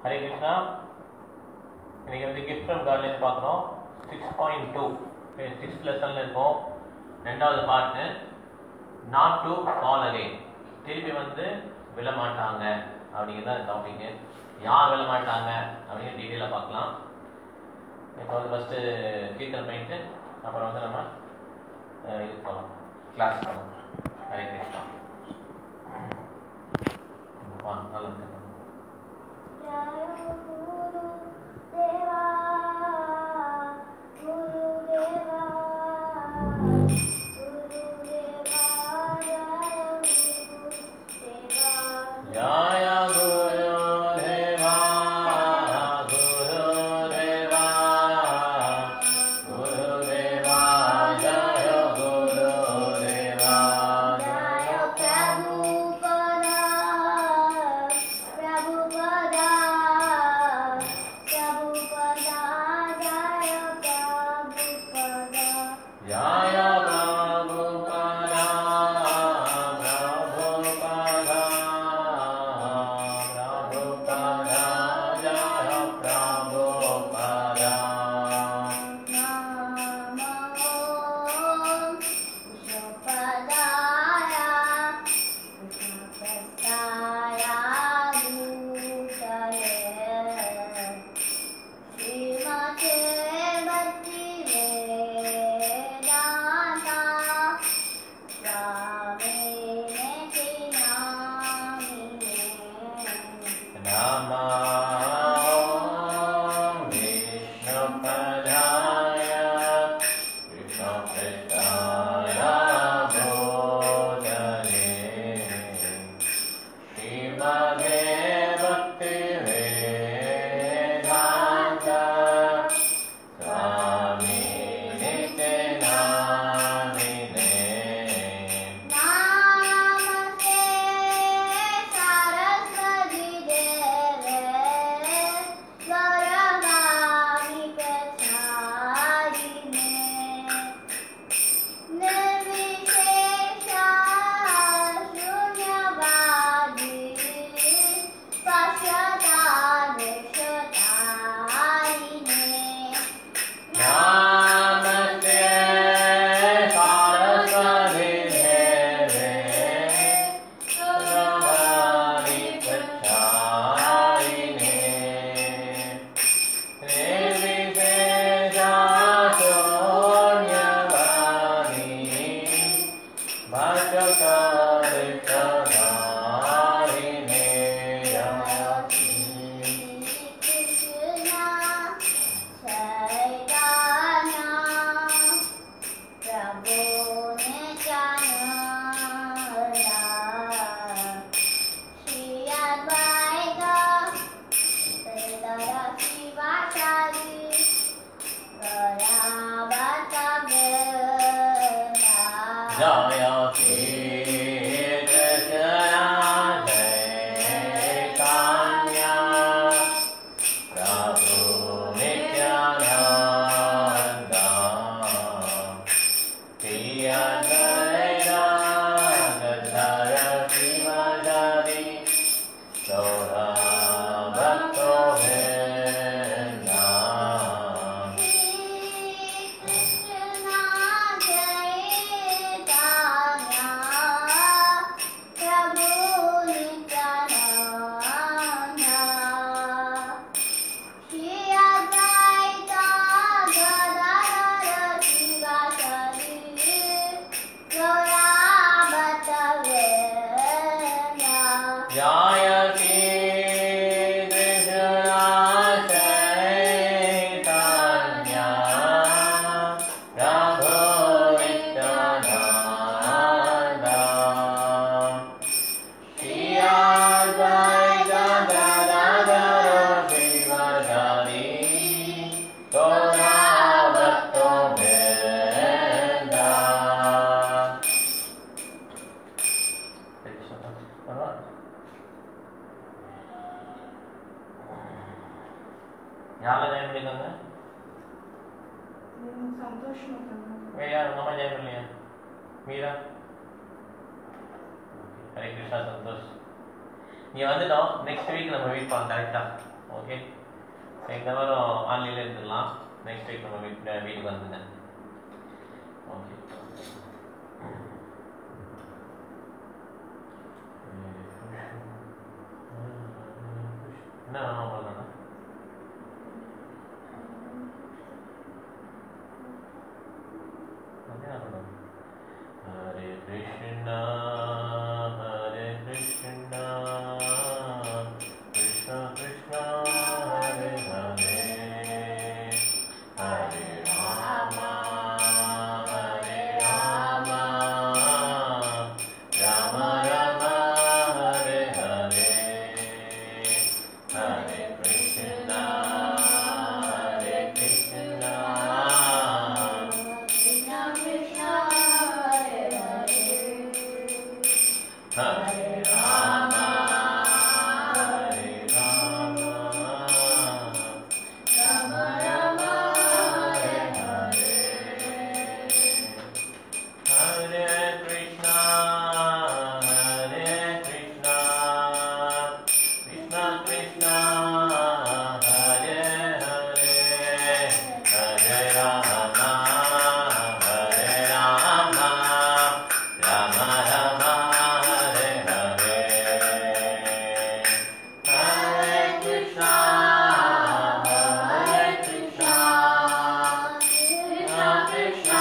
ஹரே கிருஷ்ணா இன்னைக்கு வந்து gift from கார்லேருந்து பார்க்குறோம் சிக்ஸ் பாயிண்ட் டூ சிக்ஸ் லெசனில் இருக்கோம் ரெண்டாவது part not to fall again திருப்பி வந்து விழ மாட்டாங்க அப்படிங்கிறது தான் டாபிக்கு யார் விழ மாட்டாங்க அப்படிங்கிற டீட்டெயிலாக பார்க்கலாம் இப்போ வந்து ஃபஸ்ட்டு கீர்த்தனை பண்ணிட்டு அப்புறம் வந்து நம்ம அஹ், இது போகலாம் கிளாஸ் போகலாம் ஹரே கிருஷ்ணா வா நல்லா இருக்கு जय गुरुदेवा गुरुदेवा गुरुदेवा जय गुरुदेवा जय प्रभुपदा प्रभुपदा प्रभुपदा जय प्रभुपदा नमः विष्णुपदाय विष्णुपदाय भोजने श्रीमदे भक्तिवेदान्त स्वामी नित्यानन्दिने नमस्ते सरस्वती देवे गौरवाणि प्रचारिणे निर्विशेषा शून्यवादी पश्यता दृश्यतारिणे नमस्ते सरस्वती देवे गौरवाणि प्रचारिणे निर्विशेषा शून्यवादी भक्तकारिकधारिणे जय श्री कृष्ण जय कान्या प्रभु नित्यानन्द प्रिय धर शिवधरि सौरा भक्तो भेन्ना जयति कृष्ण चैतन्या प्रभो नित्यानन्द श्री अद्वैत गदाधर श्रीवधरी गौरा भक्तो भेदा யாரெல்லாம் ஜாயின் பண்ணிருக்காங்க சந்தோஷமா இருக்காங்க வேற யார் உங்க அம்மா ஜாயின் பண்ணலையா மீரா ஹரே கிருஷ்ணா சந்தோஷ் நீ வந்துட்டோம் நெக்ஸ்ட் வீக் நம்ம மீட் பண்ணலாம் கரெக்டா ஓகே இந்த வாரம் ஆன்லைனில் இருந்துடலாம் நெக்ஸ்ட் வீக் நம்ம வீட் வீட்டுக்கு வந்துங்க ஓகே என்ன அவ்வளோதானா Hare Krishna, Hare Krishna, Krishna Krishna, Hare Hare, Hare Rama, Hare Rama, Rama Rama, Hare Hare, Hare Krishna, Hare Krishna. Krishna Krishna Hare Hare Hare Rama, Hare Rama, Rama Rama Hare Hare Hare Krishna, Hare Krishna, Krishna Krishna, Hare Hare, Hare Rama, Hare Rama, Rama Rama, Hare Hare, Hare Krishna, Hare Krishna. Krishna Krishna,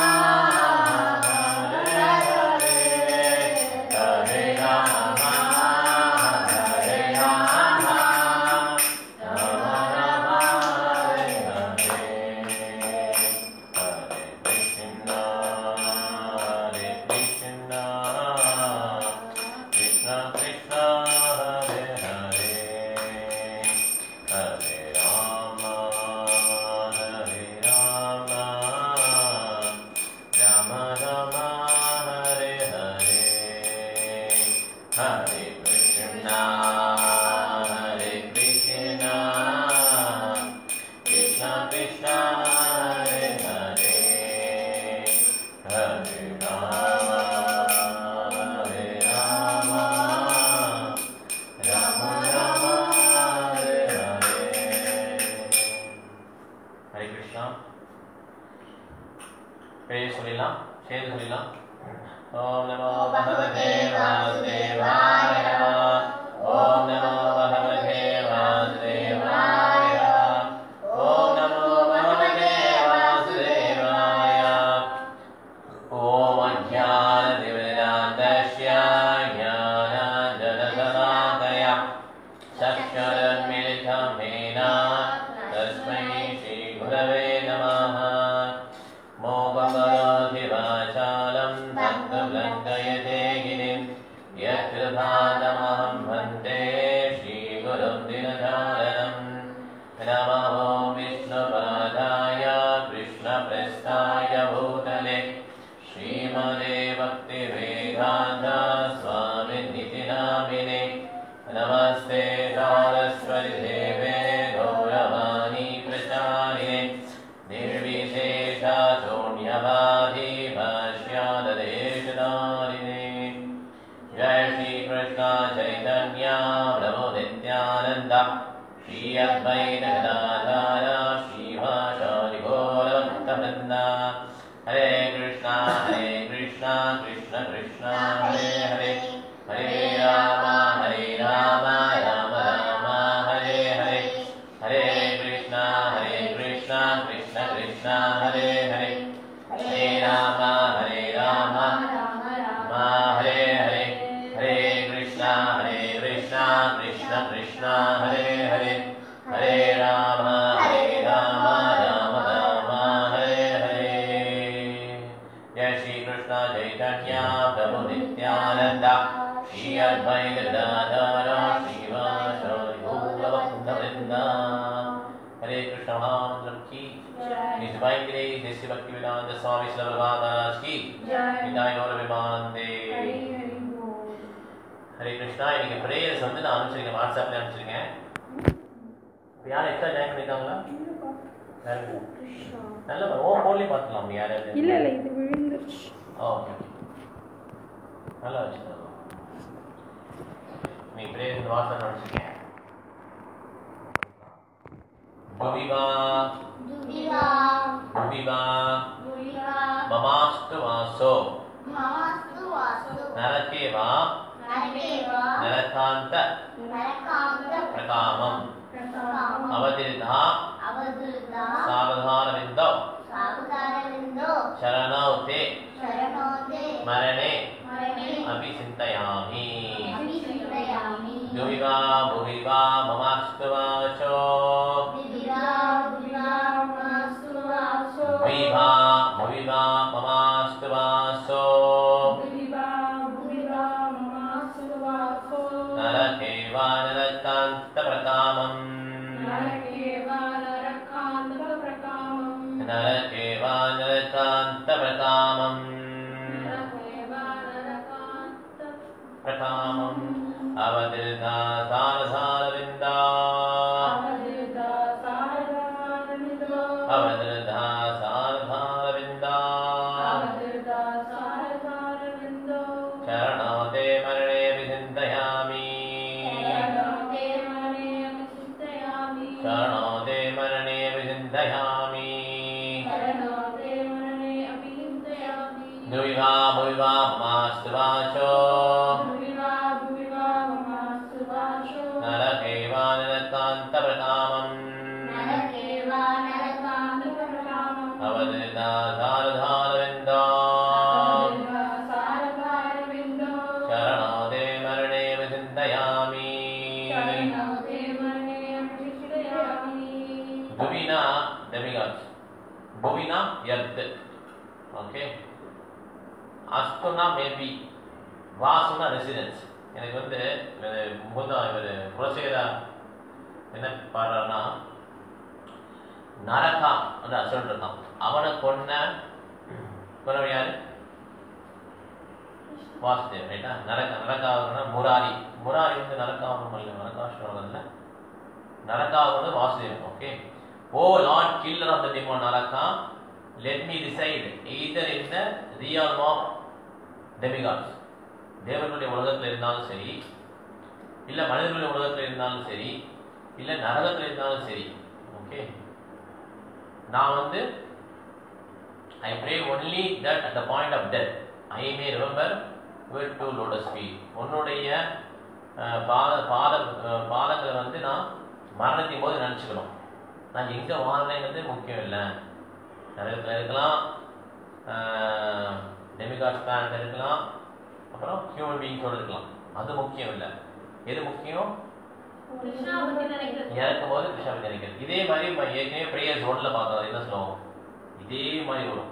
Hare Hare, Hare Rama, Hare Rama, Rama Rama, Hare Hare, Hare Krishna, Hare Krishna, Krishna Krishna, Hare Hare, Hare Rama, Hare Rama, Rama Rama, Hare Hare, Hare Krishna, Hare Krishna, Krishna Krishna, Hare Hare, Hare Rama, Hare Rama, Rama Rama, Hare Hare. Hare Krishna பெரிய சொல்லிடலாம் சேர்ந்து சொல்லிடலாம் ஓம் நமோ பகவதே வாசுதேவாய ஓம் நமோ பகவதே வாசுதேவாய ஓம் நமோ பகவதே வாசுதேவாய ஓம் அஜானதிவிராந்தஸ்ய ஞானாஞ்சனசலாकया चक्षुरुन्मिलितमेन तस्मै श्रीगुरवे नमः मोपकरोधिवाचालं तत्त्वलङ्कयते गिरिं यत्कृपादमहं वन्दे श्रीगुरुं दिनधारणम् नमो विष्णुपादाय कृष्णप्रस्थाय भूतले श्रीमदे भक्तिवेदान्त स्वामिनिति नामिने नमस्ते सारस्वति देवे गौरवाणी प्रचारिणे निर्विशेषा शून्यवादी भाष्याददेशदारिणे जय श्री कृष्ण चैतन्य प्रभु नित्यानन्द श्री अद्वैत गदाधर श्रीभाषादि गौरभक्तवृन्द हरे कृष्णा हरे कृष्णा कृष्ण कृष्ण हरे हरे हरे राम हरे राम राम राम हरे हरे हरे कृष्णा हरे कृष्णा कृष्ण कृष्ण हरे हरे हरे राम हरे राम राम हरे हरे हरे कृष्णा हरे कृष्णा कृष्ण कृष्ण हरे हरे हरे राम हरे राम राम राम हरे हरे जय श्री कृष्ण चैतन्य प्रभु नित्यानंद श्री अद्वैत गदाधर श्रीवासादि गौरभक्तवृन्द हरे कृष्ण महामंत्र की His Divine Grace, Desi Bhakti Vedanta Swami Srila Prabhupada Maharaj की विदाय और विमानंदे ஹரே கிருஷ்ணா இன்னைக்கு ப்ரேயர்ஸ் வந்து நான் அனுப்பிச்சிருக்கேன் வாட்ஸ்அப்ல அனுப்பிச்சிருக்கேன் இப்போ யாரும் எக்ஸ்ட்ரா ஜாயின் பண்ணிருக்காங்களா யாரு நல்ல ஓ ஃபோன்லேயே பார்த்துக்கலாம் யார் யார் இல்ல இல்ல இது விழுந்துருச்சு ஓகே நல்லா வச்சு நீ ப்ரேயர்ஸ் வாட்ஸ்அப் அனுப்பிச்சிருக்கேன் புவிவா दुविवा புவிவா दुविवा மமாஸ்து வாசோ ममस्तु वास्तु நரகே வா नरकेव நரகாந்த नरकान्त பிரகாமம் प्रकामम् அவதிரிதா अवधृता சாவதானவிந்தோ सावधानविन्दो शरणौ ते शरणो ते मरणे मरणे अपि चिन्तयामि अभिचिन्तयामि दुविवा भुविवा ममास्तु वाचो दिविवा भुविवा ममस्तु वासो भुविवा भुविवा ममास्तु वासो दिविवा भुविवा ममस्तु वासो नरके वा नरकान्तप्रकामम् नरकेव नरकान्तप्रकामम् नरके वा नरकान्तप्रकामम् नरकेव नरकान्त प्रकामम् अवतिर्धा सारसारविन्दा अवधृता सारदानविन्दो अवतिर्धा सारसारविन्दा अवधृता सारदानविन्दो शरणो ते मरणे विचिन्तयामि शरणो ते मरणे चिन्तयामि शरणो ते मरणे विचिन्तयामि शरणो ते मरणे अपि चिन्तयामि द्विवा भुविवा मास्तु वाचो भुविवा भुविवा ममास्तु वाचो नरके वा नरकान्तप्रकामम् नरकेव नरकान्तप्रकामम् अवतिर्धा सारसारविन्दा अवधृता सारदानविन्दो शरणो ते मरणे विचिन्तयामि शरणो ते मरणे अपि चिन्तयामि Bhuvina demigods. Bhuvina earth. Okay. அஸ்துனா மேபி வாசுனா ரெசிடென்ஸ் எனக்கு வந்து இவர் முகுந்தா இவர் குலசேகரா என்ன பாடுறாருன்னா நரகா வந்து அசுரன் இருக்கான் அவனை கொன்ன கொன்னவன் யாரு வாசுதேவ் ரைட்டா நரக நரகாவனா முராரி முராரி வந்து நரகாவனம் இல்லை நரகாசுரம் இல்லை நரகாவது Vasudevan okay O Lord killer of the demon Naraka let me decide either in the realm of demigods தேவர்களுடைய உலகத்தில் இருந்தாலும் சரி இல்ல மனிதர்களுடைய உலகத்தில் இருந்தாலும் சரி இல்ல நரகத்தில் இருந்தாலும் சரி ஓகே நான் வந்து I pray only that at the point of death I may remember where to lotus feet உன்னுடைய அஹ், பாத பாத அஹ், பாதங்களை வந்து நான் மரணத்தின் போது நினச்சிக்கணும் நான் எங்கே வாழ்றேங்கிறது முக்கியம் இல்லை நரகத்தில் இருக்கலாம் டெமிகாட் பிளானட் இருக்கலாம் அப்புறம் ஹியூமன் பீயிங்ஸோடு இருக்கலாம் அது முக்கியம் இல்லை எது முக்கியம் கிருஷ்ணா பத்தி நினைக்கிறது இறக்கும் போது கிருஷ்ணா பத்தி நினைக்கிறது இதே மாதிரி நம்ம ஏற்கனவே ப்ரேயர்ஸ் ஒன்ல பார்த்தோம் என்ன சொல்லுவோம் இதே மாதிரி வரும்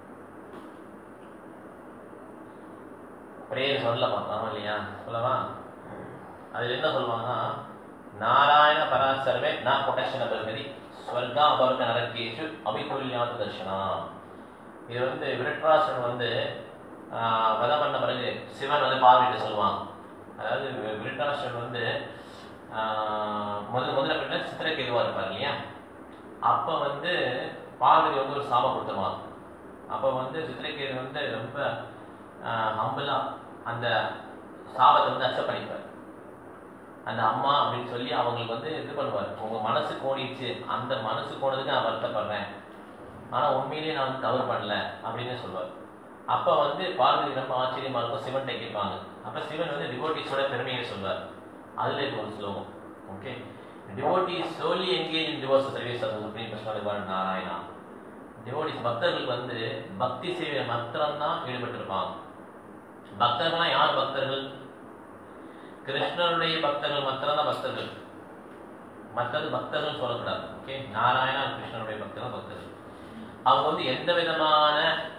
ப்ரேயர்ஸ் ஒன்ல பார்த்தோம் இல்லையா சொல்லவா அதுல என்ன சொல்லுவாங்கன்னா நாராயண பராசரவே நான் கொட்டேஷன பகவதி ஸ்வர்கா அபர்க நரகேஷு அபிகுல்யாத தர்ஷனா இது வந்து விருட்ராசன் வந்து ஆஹ், வதம் பண்ண பிறகு சிவன் வந்து பார்வையிட்டு சொல்லுவான் அதாவது விருட்ராசன் வந்து ஆஹ், முதல் முதல்ல பண்ண சித்திரக்கேதுவா இருப்பார் இல்லையா அப்ப வந்து பார்வதி வந்து ஒரு சாபம் கொடுத்துருவாங்க அப்ப வந்து சித்திரக்கேது வந்து ரொம்ப ஹம்பிளா அந்த சாபத்தை வந்து அக்செப்ட் பண்ணிப்பார் அந்த அம்மா அப்படின்னு சொல்லி அவங்களுக்கு வந்து இது பண்ணுவார் உங்க மனசு கோணிச்சு அந்த மனசு கோணதுக்கு நான் வருத்தப்படுறேன் ஆனா உண்மையிலேயே நான் வந்து தவறு பண்ணல அப்படின்னு சொல்லுவார் அப்ப வந்து பார்வதி ரொம்ப ஆச்சரியமா இருக்கும் சிவன்கிட்ட கேட்பாங்க அப்ப சிவன் வந்து டிவோட்டிஸோட பெருமையை சொல்வார் அதுல இது ஒரு ஸ்லோகம் okay devotees solely engage in devotional service of the supreme personality of God Narayana devotees பக்தர்களுக்கு வந்து பக்தி சேவை மாத்திரம்தான் ஈடுபட்டிருப்பாங்க பக்தர்கள்லாம் யார் பக்தர்கள் கிருஷ்ணருடைய பக்தர்கள் மாத்திரம்தான் பக்தர்கள் மற்றது பக்தர்கள் சொல்லக்கூடாது ஓகே நாராயணா கிருஷ்ணனுடைய பக்தர்கள் பக்தர்கள் அவங்க வந்து எந்த விதமான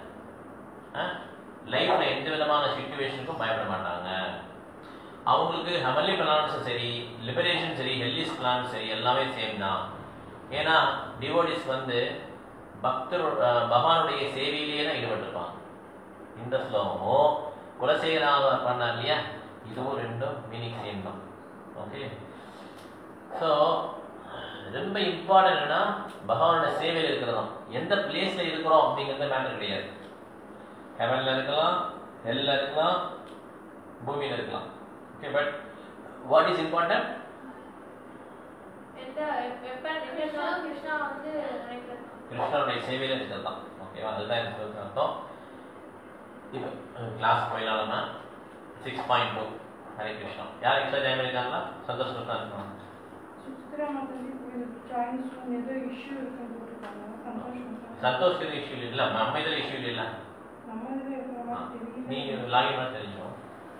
லைஃப்ல எந்த விதமான சுச்சுவேஷனுக்கும் பயப்பட மாட்டாங்க அவங்களுக்கு ஹெவன்லி பிளான்ஸும் சரி லிபரேஷன் சரி ஹெல்லிஸ் பிளான் சரி எல்லாமே சேம் தான் ஏன்னா டிவோடிஸ் வந்து பக்தர் அஹ், பகவானுடைய சேவையிலேயே தான் ஈடுபட்டிருப்பாங்க இந்த ஸ்லோகமும் குலசேகராக பண்ணார் இல்லையா இதுவும் ரெண்டும் மீனிங் சேம் தான் ஓகே ஸோ ரொம்ப இம்பார்ட்டன்ட் என்னன்னா பகவானோட சேவையில் இருக்கிறதும் எந்த பிளேஸ்ல இருக்கிறோம் அப்படிங்கிறது மேட்டர் கிடையாது ஹெவன்ல இருக்கலாம் ஹெல்ல இருக்கலாம் பூமியில இருக்கலாம் okay but what is important எந்த எப்ப கிருஷ்ணா கிருஷ்ணா வந்து நினைக்கிறேன் கிருஷ்ணனுடைய சேவையில இருக்கிறது தான் ஓகேவா அதுதான் இந்த சொல்லுக்கு அர்த்தம் இப்போ கிளாஸ் போயிடலாம் நம்ம six point two Hare Krishna யார் எக்ஸ்ட்ரா ஜாயின் பண்ணியிருக்காங்களா சந்தோஷ் கிருஷ்ணா இருக்காங்க சுசித்ரா மாதாஜி கோயில் ஜாயின் ஸ்டோன் ஏதோ இஷ்யூ இருக்குன்னு போட்டிருக்காங்க சந்தோஷம் சந்தோஷ்க்கு இஷ்யூ இல்லை நம்ம இதில் இஷ்யூ இல்லை நம்ம இதில் இருக்கிற மாதிரி தெரியல நீங்க லாகின் பண்ண தெரிஞ்சிடும்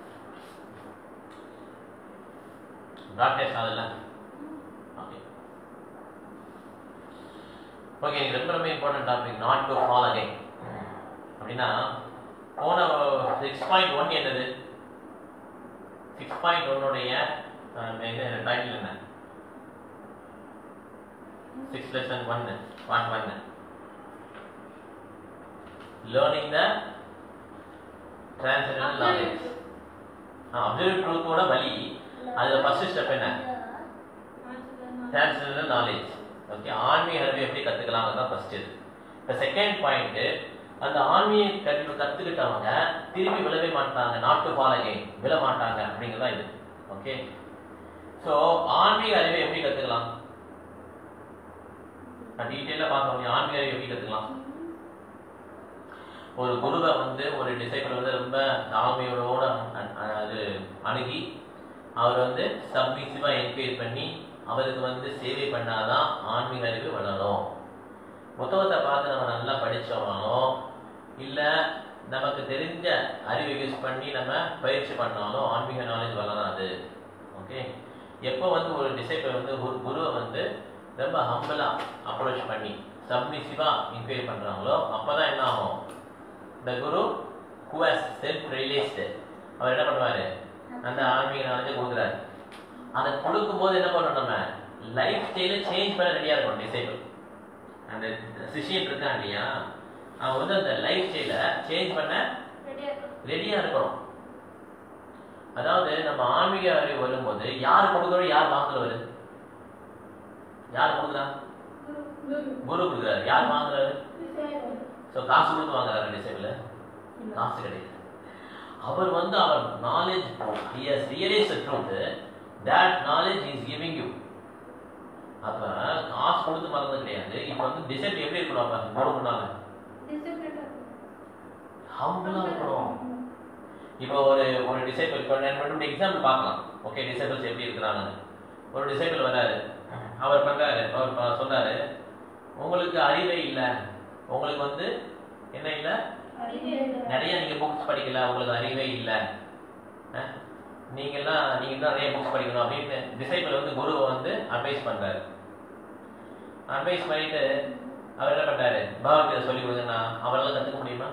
ப்ராட்காஸ்ட் ஆகுதுல்ல ஓகே ஓகே இது ரொம்ப ரொம்ப important topic not to fall again அப்படின்னா போன சிக்ஸ் பாயிண்ட் ஒன் என்னது சிக்ஸ் பாயிண்ட் ஒன்னுடைய டைட்டில் என்ன சிக்ஸ் லெசன் ஒன்னு பார்ட் ஒன்னு learning the transcendental knowledge observe ட்ரூத்தோட வழி அதுல ஃபர்ஸ்ட் ஸ்டெப் என்ன டிரான்சென்டல் நாலேஜ் ஓகே ஆன்மீக அறிவு எப்படி கத்துக்கலாம் தான் ஃபர்ஸ்ட் இது இப்போ செகண்ட் பாயிண்ட் அந்த ஆன்மீக கல்வி கத்துக்கிட்டவங்க திரும்பி விழவே மாட்டாங்க நாட் டு ஃபால் அகைன் விழ மாட்டாங்க அப்படிங்கிறதா இது ஓகே ஸோ ஆன்மீக அறிவை எப்படி கத்துக்கலாம் நான் டீட்டெயிலாக பார்க்க முடியும் ஆன்மீக அறிவை எப்படி கத்துக்கலாம் ஒரு குருவை வந்து ஒரு டிசைபிள் வந்து ரொம்ப தாழ்மையோட அ- அ- அது அணுகி அவர் வந்து சப்மிசிவா என்கொயரி பண்ணி அவருக்கு வந்து சேவை பண்ணாதான் ஆன்மீக அறிவு வளரும் புத்தகத்தை பார்த்து நம்ம நல்லா படிச்சோம்னாலும் இல்ல நமக்கு தெரிஞ்ச அறிவை யூஸ் பண்ணி நம்ம பயிற்சி பண்ணாலும் ஆன்மீக நாலேஜ் வளராது ஓகே எப்போ வந்து ஒரு டிசைபிள் வந்து ஒரு குருவை வந்து ரொம்ப ஹம்பிளா அப்ரோச் பண்ணி சப்மிசிவா என்கொயரி பண்றாங்களோ அப்பதான் என்ன ஆகும் இந்த guru who has self realized அவர் என்ன பண்ணுவாரு அந்த ஆன்மீக நாலேஜை கொடுக்குறாரு அதை கொடுக்கும்போது என்ன பண்ணணும் நம்ம லைஃப் ஸ்டைலை சேஞ்ச் பண்ண ரெடியா இருக்கணும் டிசைபிள் அந்த சிஷியன் இருக்கான் இல்லையா அவன் வந்து அந்த லைஃப் ஸ்டைலை சேஞ்ச் பண்ண ரெடியா இருக்கு ரெடியா இருக்கணும் அதாவது நம்ம ஆன்மீக அறிவு வரும்போது யார் கொடுக்குறோம் யார் வாங்குறவர் யார் கொடுக்குறா குரு கொடுக்குறாரு யார் வாங்குறாரு ஸோ காசு கொடுத்து வாங்குறாரு டிசைபிள் காசு கிடையாது அவர் வந்து அவர் knowledge he has realized the truth that knowledge is giving you அப்ப காசு கொடுத்து மறந்து கிடையாது இப்போ வந்து டிசைபிள் எப்படி இருக்கணும் அப்ப குரு முன்னால டிசிப்ளினா ஹம்பிளா இருக்கணும் இப்போ ஒரு ஒரு டிசைபிள் இப்போ ரெண்டு எக்ஸாம்பிள் பார்க்கலாம் ஓகே டிசைபிள்ஸ் எப்படி இருக்கிறாங்கன்னு ஒரு டிசைபிள் வராரு அவர் பண்றாரு அவர் ப- சொல்றாரு உங்களுக்கு அறிவே இல்லை உங்களுக்கு வந்து என்ன இல்லை நிறைய நீங்க புக்ஸ் படிக்கல உங்களுக்கு அறிவே இல்லை அஹ், நீங்கெல்லாம் நீங்க தான் நிறைய புக்ஸ் படிக்கணும் அப்படின்னு டிசைபிள் வந்து குருவை வந்து அட்வைஸ் பண்றாரு அட்வைஸ் பண்ணிட்டு அவர் என்ன பண்றாரு பகவத்கீதை சொல்லி கொடுங்கன்னா அவரால் கத்துக்க முடியுமா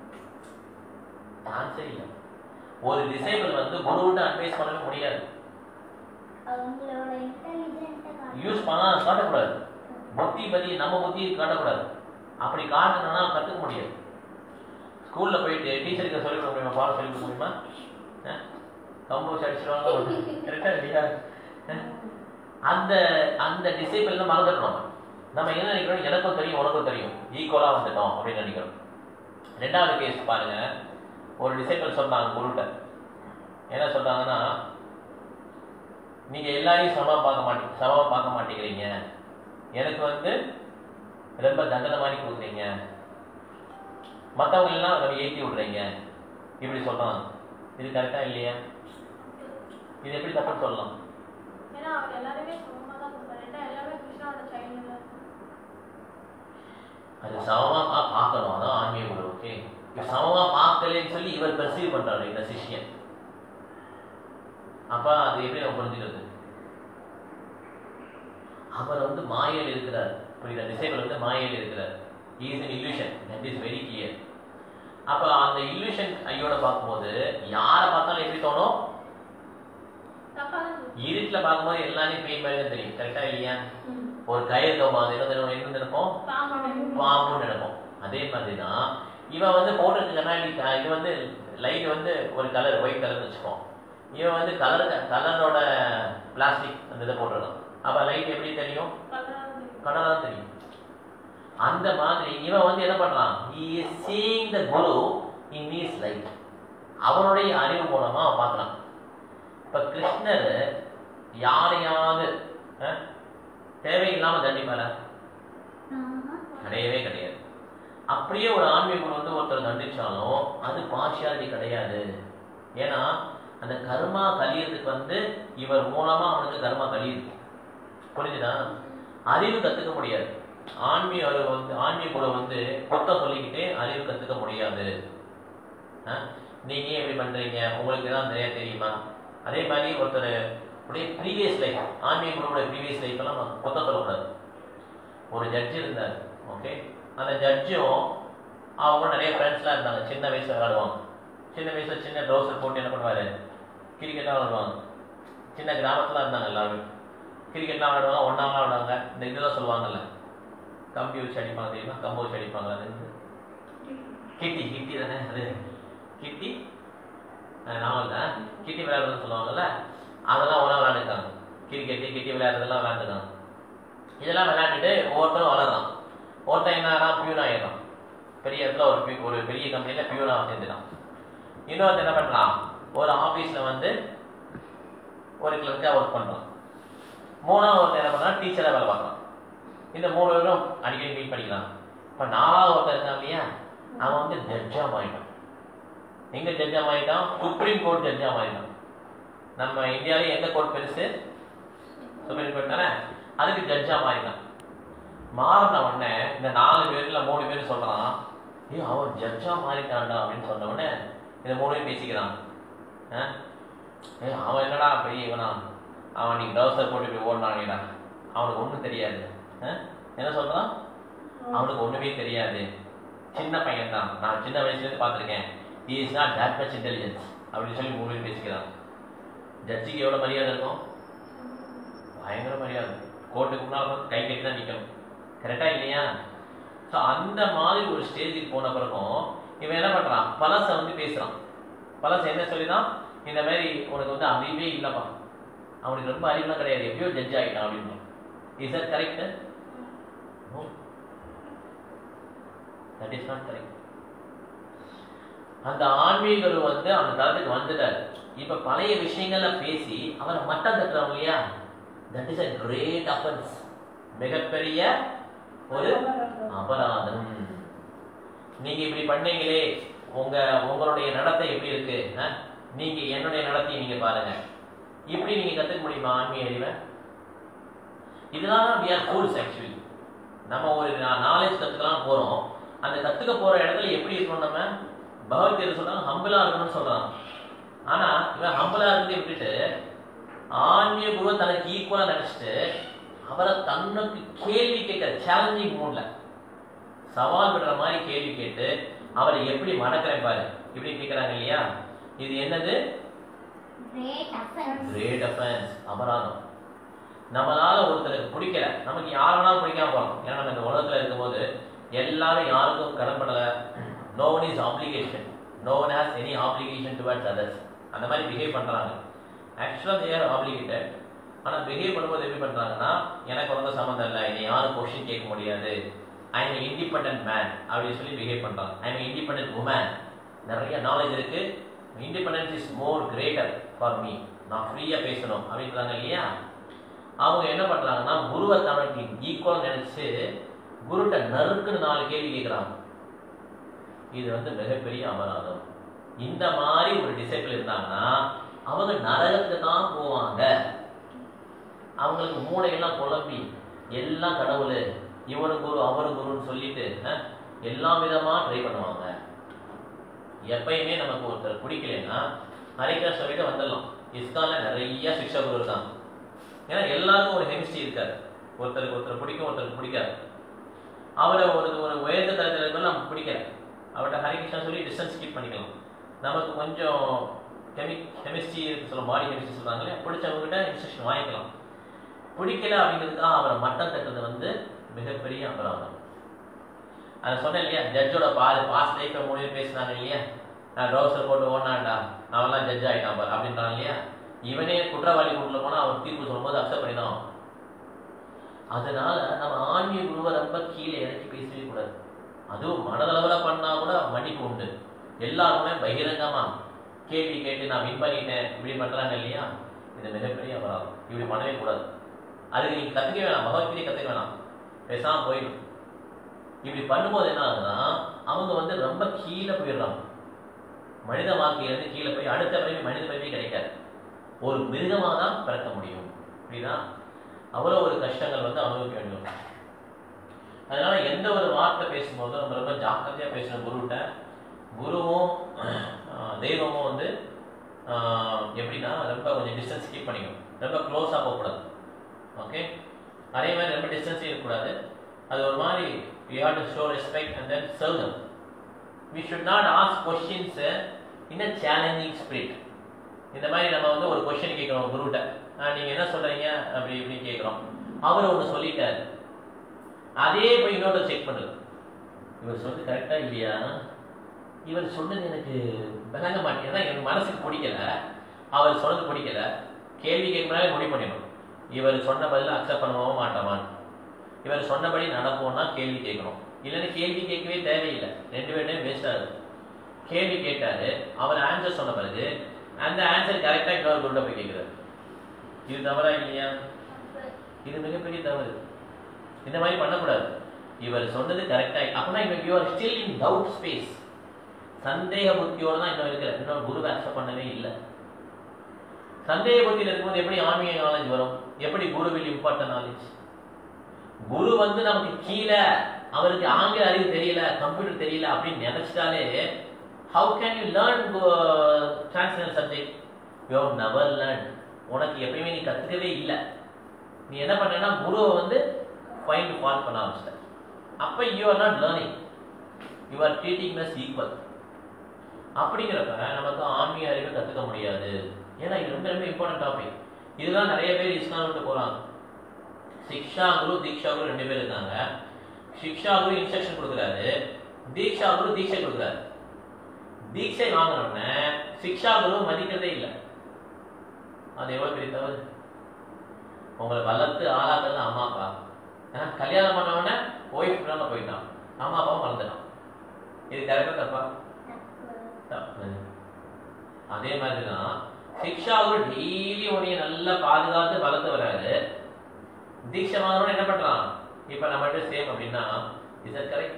சான்ஸே இல்லை ஒரு டிசைபிள் வந்து குருவிட்ட அட்வைஸ் பண்ணவே முடியாது அவங்களோட இன்டெலிஜென்ட்டை யூஸ் பண்ணா காட்டக்கூடாது புத்தி பத்தி நம்ம புத்தி காட்டக்கூடாது அப்படி காட்டணும்னா கத்துக்க முடியாது ஸ்கூல்ல போயிட்டு டீச்சருக்கு சொல்லிக் கொடுக்க முடியுமா பாடம் சொல்லிக் கொடுக்க முடியுமா கம்போஸ் அடிச்சிருவாங்க கரெக்டா இல்லையா அஹ்? அந்த அந்த டிசைபிள் மறந்துடணும் நம்ம நம்ம என்ன நினைக்கிறோம் எனக்கும் தெரியும் உனக்கும் தெரியும் ஈக்குவலா வந்துட்டோம் அப்படின்னு நினைக்கிறோம் ரெண்டாவது கேஸ் பாருங்க ஒரு டிசைபிள் சொன்னாங்க குருட்ட என்ன சொல்றாங்கன்னா நீங்க எல்லாரையும் சமமா பார்க்க மாட்டீங்க சமமா பார்க்க மாட்டேங்கிறீங்க எனக்கு வந்து ரொம்ப தண்டனை மாதிரி கொடுக்குறீங்க மற்றவங்க எல்லாம் நம்ம ஏற்றி விடுறீங்க இப்படி சொல்றாங்க இது கரெக்டா இல்லையா இது எப்படி தப்புன்னு சொல்லலாம் ஏன்னா அவர் எல்லாருமே சமமா தான் கொடுப்பாரு ஏன்னா எல்லாமே கிருஷ்ணாவோட சைல்டு தான் அது சமமா பா- பார்க்கணும் அதான் ஆன்மீக குரு ஓகே இப்ப சமமா பார்க்கலன்னு சொல்லி இவர் பெர்சீவ் பண்றாரு இந்த சிஷ்யன் அப்ப அது எப்படி நம்ம புரிஞ்சுக்கிறது அவர் வந்து மாயையில் இருக்கிறார் புரியுதா டிசைபிள் வந்து மாயையில் இருக்கிறார் is an illusion that is very clear அப்ப அந்த illusion ஐயோட பார்க்கும்போது யாரை பார்த்தாலும் எப்படி தோணும் தப்பா தான் சொல்லுவாங்க. இருட்டில் பார்க்கும்போது எல்லாரையும் பேய் மாதிரி தான் தெரியும் கரெக்டா இல்லையா ஒரு கயிறு தோமாது என்ன நினைப்போம்? என்ன நினைப்போம் பாம்பு பாம்புன்னு நினைப்போம் அதே மாதிரி தான் இவன் வந்து போட்டிருக்க கண்ணாடி க- இது வந்து லைட் வந்து ஒரு கலர் ஒயிட் கலர்னு வச்சுப்போம் இவன் வந்து கலர் கலரோட பிளாஸ்டிக் அந்த இதை போட்டுருக்கான் அப்ப லைட் எப்படி தெரியும் கலரா தான் தெரியும். கலரா தான் தெரியும் அந்த மாதிரி இவன் வந்து என்ன பண்றான் he is seeing the guru in his light அவனுடைய அறிவு மூலமா அவன் பார்க்கறான் இப்ப கிருஷ்ணர் யாரையாவது அஹ், தேவையில்லாம தண்டிப்பாரா ஆமா. கிடையவே கிடையாது அப்படியே ஒரு ஆன்மீக குரு வந்து ஒருத்தர் தண்டிச்சாலும் அது பார்ஷியாலிட்டி கிடையாது ஏன்னா அந்த கர்மா கழியறதுக்கு வந்து இவர் மூலமா அவனுக்கு கர்மா கழியுது புரிஞ்சுதா அறிவு கத்துக்க முடியாது ஆன்மீக அறிவு வந்து ஆன்மீக குரு வந்து குத்தம் சொல்லிக்கிட்டே அறிவு கத்துக்க முடியாது ஆ? நீங்க ஏன் இப்படி பண்றீங்க உங்களுக்கு தான் நிறைய தெரியுமா அதே மாதிரி ஒருத்தர் அப்படியே ப்ரீவியஸ் லைஃப் ஆன்மீக குருவோட ப்ரீவியஸ் லைஃப் எல்லாம் நம்ம குத்தம் சொல்லக்கூடாது ஒரு ஜட்ஜ் இருந்தார் ஓகே அந்த ஜட்ஜும் அவங்க நிறைய ஃப்ரெண்ட்ஸ்லாம் இருந்தாங்க சின்ன வயசுல விளையாடுவாங்க சின்ன வயசுல சின்ன ட்ரௌசர் போட்டு என்ன பண்ணுவாரு கிரிக்கெட்லாம் விளையாடுவாங்க சின்ன கிராமத்துல இருந்தாங்க எல்லாருமே கிரிக்கெட்லாம் விளையாடுவாங்க ஒன்றாம் விளையாடுவாங்க இந்த இதெல்லாம் சொல்லுவாங்கல்ல கம்பி வச்சு அடிப்பாங்க தெரியுமா கம்பு வச்சு அடிப்பாங்க அது என்னது? கிட்டி கிட்டி தானே அது கிட்டி நாவல் தான் கிட்டி விளையாடுறதுன்னு சொல்லுவாங்கல்ல அதெல்லாம் ஒன்றா விளையாண்டுருக்காங்க கிரிக்கெட்டு கிட்டி விளையாடுறதெல்லாம் விளையாண்டுருக்காங்க இதெல்லாம் விளையாண்டுட்டு ஒவ்வொருத்தரும் வளர்றான் ஒருத்தன் என்ன ஆகிறான் பியூன் ஆயிடுறான் பெரிய இடத்துல ஒரு பியூ ஒரு பெரிய கம்பெனியில் பியூனாக சேர்ந்துட்டான் இன்னொருத்தன் என்ன பண்ணுறான் ஒரு ஆஃபீஸில் வந்து ஒரு கிளர்க்காக ஒர்க் பண்ணுறான் மூணாவது ஒருத்தன் என்ன பண்ணுறான் டீச்சராக வேலை பார்க்குறான் இந்த மூணு பேரும் அடிக்கடி மீட் பண்ணிக்கலாம் இப்போ நாலாவது ஒருத்தன் இருக்கான் இல்லையா அவன் வந்து ஜட்ஜாக மாறிட்டான் எங்கே ஜட்ஜாக மாறிட்டான் சுப்ரீம் கோர்ட் ஜட்ஜாக மாறிட்டான் நம்ம இந்தியாவிலே எந்த கோர்ட் பெருசு சுப்ரீம் கோர்ட் தானே அதுக்கு ஜட்ஜா மாறினான் மாறின உடனே இந்த நாலு பேர்ல மூணு பேர் சொல்றான் ஏய் அவன் ஜட்ஜா மாறிட்டான்டா அப்படின்னு சொன்ன உடனே இந்த மூணு பேர் பேசிக்கிறான் ஆ? ஏய் அவன் என்னடா பெரிய இவனா அவன் நீ டவுசர் போட்டு போய் ஓடினானேடா அவனுக்கு ஒண்ணும் தெரியாது ஆ? என்ன சொல்றான் அவனுக்கு ஒண்ணுமே தெரியாது சின்ன பையன் தான் நான் சின்ன வயசுல இருந்து பார்த்திருக்கேன் he is not that much intelligence அப்படின்னு சொல்லி மூணு பேர் பேசிக்கிறான் ஜட்ஜிக்கு எவ்வளவு மரியாதை இருக்கும் பயங்கர மரியாதை கோர்ட்டுக்கு முன்னால் வந்து கை கட்டி தான் நிற்கணும் கரெக்டா இல்லையா ஸோ அந்த மாதிரி ஒரு ஸ்டேஜுக்கு போன பிறகும் இவன் என்ன பண்றான் பழச வந்து பேசுறான் பழச என்ன சொல்லிதான் இந்த மாதிரி உனக்கு வந்து அறிவே இல்லைப்பா அவனுக்கு ரொம்ப அறிவுலாம் கிடையாது எப்பயோ ஜட்ஜ் ஆகிட்டான் அப்படின்னு is that correct no that is not correct அந்த ஆன்மீகர் வந்து அந்த தளத்துக்கு வந்துட்டார் இப்ப பழைய விஷயங்கள்ல பேசி அவரை மட்டம் தட்டுறோம் இல்லையா that is a great offence மிகப்பெரிய ஒரு அபராதம் நீங்க இப்படி பண்ணீங்களே உங்க உங்களுடைய நடத்தை எப்படி இருக்கு ஆ? நீங்க என்னுடைய நடத்தையை நீங்க பாருங்க இப்படி நீங்க கத்துக்க முடியுமா ஆன்மீக அறிவை இதனால we are fools actually நம்ம ஒரு நாலேஜ் கத்துக்கலாம் போறோம் அந்த கத்துக்க போற இடத்துல எப்படி இருக்கணும் நம்ம பகவத்கீதை சொல்றாங்க ஹம்பிளா இருக்கணும்னு சொல்றாங்க ஆனா இவன் ஹம்பிளா இருந்து விட்டுட்டு ஆன்மீக குருவை தனக்கு ஈக்குவலா நினைச்சிட்டு அவரை தன்னுக்கு கேள்வி கேட்கிற சேலஞ்சிங் மூட்ல சவால் விடுற மாதிரி கேள்வி கேட்டு அவரை எப்படி மடக்கிறேன் பாரு இப்படி கேட்கறாங்க இல்லையா இது என்னது Great offense. கிரேட் அஃபென்ஸ் அபராதம் நம்மளால ஒருத்தருக்கு பிடிக்கல நமக்கு யார் வேணாலும் பிடிக்காம போகலாம் ஏன்னா நம்ம இந்த உலகத்துல இருக்கும்போது எல்லாரும் யாருக்கும் கடன்படல no one is obligation no one has any obligation towards others அந்த மாதிரி பிஹேவ் பண்றாங்க ஆக்சுவலாக தேர் ஆப்ளிகேட்டட் ஆனா பிஹேவ் பண்ணும்போது எப்படி பண்றாங்கன்னா எனக்கு உனக்கு சம்மந்தம் இல்லை என்னை யாரும் கொஸ்டின் கேட்க முடியாது ஐ எம் இண்டிபெண்டன்ட் மேன் அப்படின்னு சொல்லி பிஹேவ் பண்றாங்க ஐ எம் இண்டிபெண்டன்ட் உமன் நிறைய நாலேஜ் இருக்கு independence is more greater for me நான் ஃப்ரீயா பேசணும் அப்படின்றாங்க இல்லையா அவங்க என்ன பண்றாங்கன்னா குருவை தனக்கு ஈக்குவல் நினைச்சு குருட்ட நறுக்குன்னு நாலு கேள்வி கேட்குறாங்க இது வந்து மிகப்பெரிய அபராதம் இந்த மாதிரி ஒரு டிசைபிள் இருந்தாங்கன்னா அவங்க நரகத்துக்கு தான் போவாங்க அவங்களுக்கு மூளையெல்லாம் குழம்பி எல்லாம் கடவுள் இவரு குரு அவரு குருன்னு சொல்லிட்டு அஹ், எல்லா விதமா ட்ரை பண்ணுவாங்க எப்பயுமே நமக்கு ஒருத்தர் பிடிக்கலைன்னா ஹரிகிராஸ் சொல்லிட்டு வந்துடலாம் இஸ்கான்ல நிறைய சிக்ஷா குரு இருக்காங்க ஏன்னா எல்லாருக்கும் ஒரு கெமிஸ்ட்ரி இருக்காது ஒருத்தருக்கு ஒருத்தர் பிடிக்கும் ஒருத்தருக்கு பிடிக்காது அவரை ஒரு ஒரு உயர்ந்த தரத்தில் இருந்தாலும் நமக்கு பிடிக்கல அவர்கிட்ட ஹரிகிருஷ்ணா சொல்லி டிஸ்டன்ஸ் கீப் பண்ணிக்கலாம் நமக்கு கொஞ்சம் கெமி கெமிஸ்ட்ரி சொல்ல பாடி கெமிஸ்ட்ரி சொல்றாங்களே பிடிச்சவங்ககிட்ட இன்ஸ்ட்ரக்ஷன் வாங்கிக்கலாம் பிடிக்கல அப்படிங்கிறதுக்காக அவரை மட்டம் தட்டுறது வந்து மிகப்பெரிய அபராதம் அதை சொன்னேன் இல்லையா ஜட்ஜோட பாரு பாஸ்ட் லைஃப்ல மூணு பேர் பேசினாங்க இல்லையா நான் ட்ரௌசர் போட்டு ஓடினான்டா அவன்லாம் ஜட்ஜ் ஆயிட்டான் பாரு அப்படின்றான் இல்லையா இவனே குற்றவாளி கூட்டில் போனா அவன் தீர்ப்பு சொல்லும்போது அக்செப்ட் பண்ணிதான் ஆகணும். அதனால நம்ம ஆன்மீக குருவை ரொம்ப கீழே இறக்கி பேசவே கூடாது அதுவும் மனதளவுல பண்ணா கூட மன்னிப்பு உண்டு எல்லாருமே பகிரங்கமா கேள்வி கேட்டு நான் வின் பண்ணிட்டேன் இப்படி பண்றாங்க இல்லையா இது மிகப்பெரிய அபராதம் இப்படி பண்ணவே கூடாது அதுக்கு நீங்க கத்துக்க வேணாம் பகவத்கீதை கத்துக்க வேணாம் பேசாம போயிடும் இப்படி பண்ணும்போது என்ன ஆகுதுன்னா அவங்க வந்து ரொம்ப கீழே போயிடுறாங்க மனித வாழ்க்கையிலிருந்து கீழே போய் அடுத்த பிறவி மனித பிறவி கிடைக்காது ஒரு மிருகமாக தான் பிறக்க முடியும் புரியுதா அவ்வளோ ஒரு கஷ்டங்கள் வந்து அனுபவிக்க வேண்டும் அதனால எந்த ஒரு வார்த்தை பேசும்போதும் நம்ம ரொம்ப ஜாக்கிரதையா பேசணும் குருகிட்ட குருவும் ஆஹ், தெய்வமும் வந்து ஆஹ், எப்படின்னா ரொம்ப கொஞ்சம் டிஸ்டன்ஸ் கீப் பண்ணிக்கணும் ரொம்ப க்ளோஸாக போகக்கூடாது ஓகே அதே மாதிரி ரொம்ப டிஸ்டன்ஸே இருக்கக்கூடாது அது ஒரு மாதிரி you have to show respect and then serve them we should not ask questions in a challenging spirit இந்த மாதிரி நம்ம வந்து ஒரு கொஸ்டின் கேட்குறோம் குருகிட்ட நீங்கள் என்ன சொல்கிறீங்க அப்படி இப்படி கேட்குறோம் அவர் ஒன்று சொல்லிட்டாரு அதே போய் இன்னொரு செக் பண்ணுறது இவர் சொன்னது கரெக்டாக இல்லையா இவர் சொன்னது எனக்கு விளங்க மாட்டேங்குது எனக்கு மனசுக்கு பிடிக்கல அவர் சொன்னது பிடிக்கல கேள்வி கேட்கணும்னாலே முடிவு பண்ணிடணும் இவர் சொன்ன பதில அக்செப்ட் பண்ணவும் மாட்டோமான்னு இவர் சொன்னபடி நடப்போம்னா கேள்வி கேட்கணும் இல்லைன்னா கேள்வி கேட்கவே தேவையில்லை ரெண்டு பேருமே வேஸ்ட் ஆகுது கேள்வி கேட்டாரு அவர் ஆன்சர் சொன்ன பிறகு அந்த ஆன்சர் கரெக்டாக இன்னொரு குருட்ட போய் கேட்குறாரு இது தவறா இல்லையா இது மிகப்பெரிய தவறு இந்த மாதிரி பண்ணக்கூடாது இவர் சொன்னது கரெக்டா அப்படின்னா இவன் you are still in doubt space சந்தேக புத்தியோட தான் இன்னும் இருக்கிற இன்னும் குரு அக்செப்ட் பண்ணவே இல்லை சந்தேக புத்தியில் இருக்கும்போது எப்படி ஆன்மீக நாலேஜ் வரும் எப்படி குருவில் இம்பார்ட்டன் நாலேஜ் குரு வந்து நமக்கு கீழே அவருக்கு ஆங்கில அறிவு தெரியல கம்ப்யூட்டர் தெரியல அப்படின்னு நினைச்சிட்டாலே how can you learn translate subject you have never learn உனக்கு எப்பயுமே நீ கத்துக்கவே இல்லை நீ என்ன பண்ணனா குருவை வந்து ஃபைண்ட் ஃபால் பண்ண ஆரம்பிச்சிட்ட அப்போ you are not learning you are treating us equal அப்படிங்கிறப்ப நமக்கு ஆன்மீக அறிவை கற்றுக்க முடியாது ஏன்னா இது ரொம்ப ரொம்ப இம்பார்ட்டன்ட் டாபிக் இதெல்லாம் நிறைய பேர் இஸ்லாம் விட்டு போகிறாங்க சிக்ஷா குரு தீக்ஷா குரு ரெண்டு பேர் இருக்காங்க சிக்ஷா குரு இன்ஸ்ட்ரக்ஷன் கொடுக்குறாரு தீக்ஷா குரு தீட்சை கொடுக்குறாரு தீட்சை வாங்கினோடனே சிக்ஷா குரு மதிக்கிறதே இல்லை அது எவ்வளவு பெரிய தவறு உங்களை வளர்த்து ஆளாக்குறது அம்மா அப்பா ஏன்னா கல்யாணம் பண்ணவொடனே ஒய்ஃப் இல்லாம போயிட்டான் அம்மா அப்பாவும் வளர்ந்துட்டான் இது கரெக்டா தப்பா தப்பு அதே மாதிரி தான் சிக்ஷாவும் டெய்லி உன்னைய நல்லா பாதுகாத்து வளர்த்து வராரு தீட்சை வாங்கணும்னு என்ன பண்றான் இப்ப நம்மகிட்ட சேம் அப்படின்னா இஸ் தட் கரெக்ட்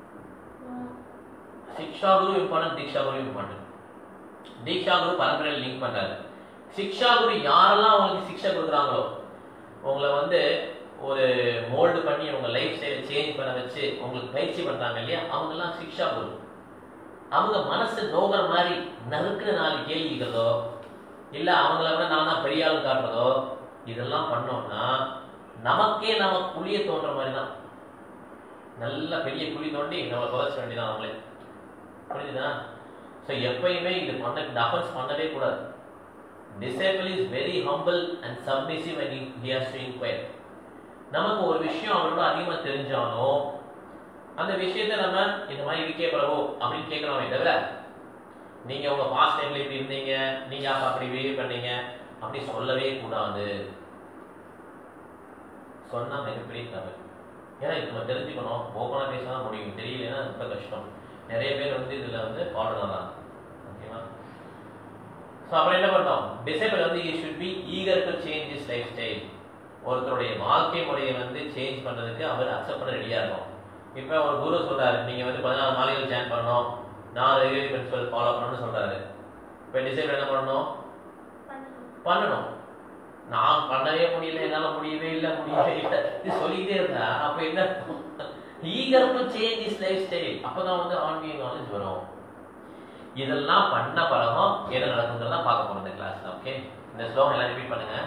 சிக்ஷா குரு இம்பார்ட்டன்ட் தீக்ஷா குரு இம்பார்ட்டன்ட் தீக்ஷா குரு பரம்பரையில் லிங்க் பண்றாரு சிக்ஷா குரு யாரெல்லாம் உங்களுக்கு சிக்ஷா கொடுக்குறாங்களோ உங்களை வந்து ஒரு மோல்டு பண்ணி உங்க லைஃப் ஸ்டைலை சேஞ்ச் பண்ண வச்சு உங்களுக்கு பயிற்சி பண்றாங்க இல்லையா அவங்கெல்லாம் சிக்ஷா குரு அவங்க மனசு நோகிற மாதிரி நறுக்குற நாலு கேள்வி கேட்கறதோ இல்ல அவங்கள விட நான் தான் பெரிய ஆள் காட்டுறதோ இதெல்லாம் பண்ணோம்னா நமக்கே நம்ம குழிய தோன்ற மாதிரி தான் நல்ல பெரிய குழி தோண்டி நம்மளை புதைச்ச வேண்டியதான் அவங்களே புரிஞ்சுதா ஸோ எப்பயுமே இது பண்ண இந்த அஃபென்ஸ் பண்ணவே கூடாது disciple is very humble and submissive and he has to enquire நமக்கு ஒரு விஷயம் அவரோட அதிகமாக தெரிஞ்சாலும் அந்த விஷயத்தை நம்ம இந்த மாதிரி இருக்கே பிரபு அப்படின்னு கேட்கலாமே தவிர நீங்க உங்க பாஸ்ட் டைம்ல இப்படி இருந்தீங்க நீங்க அப்ப அப்படி பிஹேவ் பண்ணீங்க அப்படி சொல்லவே கூடாது சொன்னா மிகப்பெரிய தவறு ஏன்னா இது நம்ம தெரிஞ்சுக்கணும் ஓப்பனா பேச தான் முடியும் தெரியலன்னா ரொம்ப கஷ்டம் நிறைய பேர் வந்து இதுல வந்து ஃபாலோ தான் ஓகேவா ஸோ அப்புறம் என்ன பண்ணோம் டிசேபிள் வந்து you should be eager to change is lifestyle ஒருத்தருடைய வாழ்க்கை முறையை வந்து சேஞ்ச் பண்றதுக்கு அவர் அக்செப்ட் பண்ண ரெடியா இருக்கும் இப்போ ஒரு குரு சொல்றாரு நீங்க வந்து பதினாலு மாலைகள் ஜாயின் பண்ணணும் நாலு ரெகுலரி பிரின்சிபல் ஃபாலோ பண்ணணும்னு சொல்றாரு இப்போ டிசைபிள் என்ன பண்ணணும் பண்ணணும் நான் பண்ணவே முடியல என்னால முடியவே இல்லை முடியவே இல்லை இது சொல்லிட்டே இருந்தா அப்ப என்ன eager to change is lifestyle அப்பதான் வந்து ஆன்மீக நாலேஜ் வரும் இதெல்லாம் பண்ண பழகம் என்ன நடக்குங்கிறத பார்க்க போறோம் இந்த கிளாஸ்ல ஓகே இந்த ஸ்லோகம் எல்லாம் ரிப்பீட் பண்ணுங்க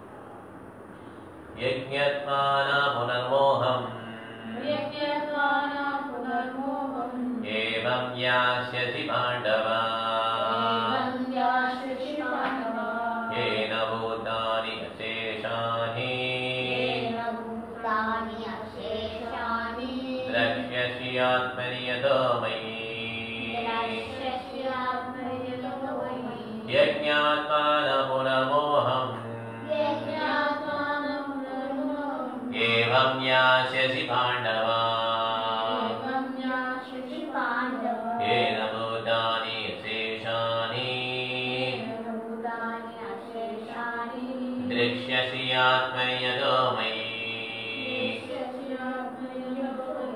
யஜ்ஞத்மானா புனர்மோகம் यज्ञस्नाना पुनर्मोहम् एवं यास्यसि पाण्डवा एवं यास्यसि पाण्डवा येन भूतानि अशेषानि येन भूतानि अशेषानि द्रक्ष्यसि आत्मनि यतो मयि द्रक्ष्यस्यात्मयतो मयि। यज्ञात्मान पुनर्मोहम् यज्ञात्मानं पुनर्मोहम् एवं यास्यसि पाण्डवा एवं यास्यसि पाण्डवा येन भूतानि अशेषानि येन भूतानि अशेषानि द्रक्ष्यसि आत्मनि यतो मयि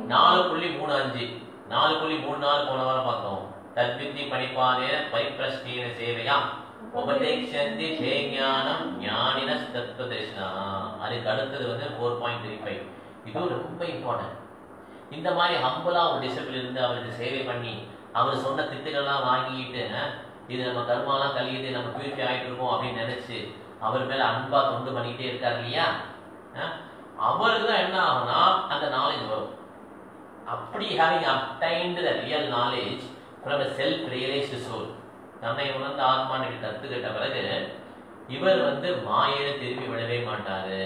நாலு புள்ளி மூணு அஞ்சு நாலு புள்ளி மூணு நாலு போன வாரம் பார்த்தோம் தத்வித்தி பணிப்பாதேன பரிப்பிரஷ்டீன சேவையா உபதேக்ஷந்தி சேஞானம் ஞானின தத்துவ தரிசனா அதுக்கு அடுத்தது வந்து ஃபோர் பாயிண்ட் த்ரீ ஃபைவ் இதுவும் ரொம்ப இம்பார்ட்டன்ட் இந்த மாதிரி ஹம்பலா ஒரு டிசிப்ளின் இருந்து அவருக்கு சேவை பண்ணி அவர் சொன்ன திட்டுகள்லாம் வாங்கிட்டு அஹ், இது நம்ம கர்மாலாம் கழியுது நம்ம பியூரிஃபை ஆகிட்டு இருக்கோம் அப்படின்னு நினைச்சு அவர் மேல அன்பா தொண்டு பண்ணிக்கிட்டே இருக்காரு இல்லையா அஹ், அவருக்கு தான் என்ன ஆகும்னா அந்த நாலேஜ் வரும் அப்படி having obtained the real knowledge from self realized soul தன்னை உணர்ந்த ஆத்மானுக்கு கத்துக்கிட்ட பிறகு இவர் வந்து மாயையில திரும்பி விடவே மாட்டாரு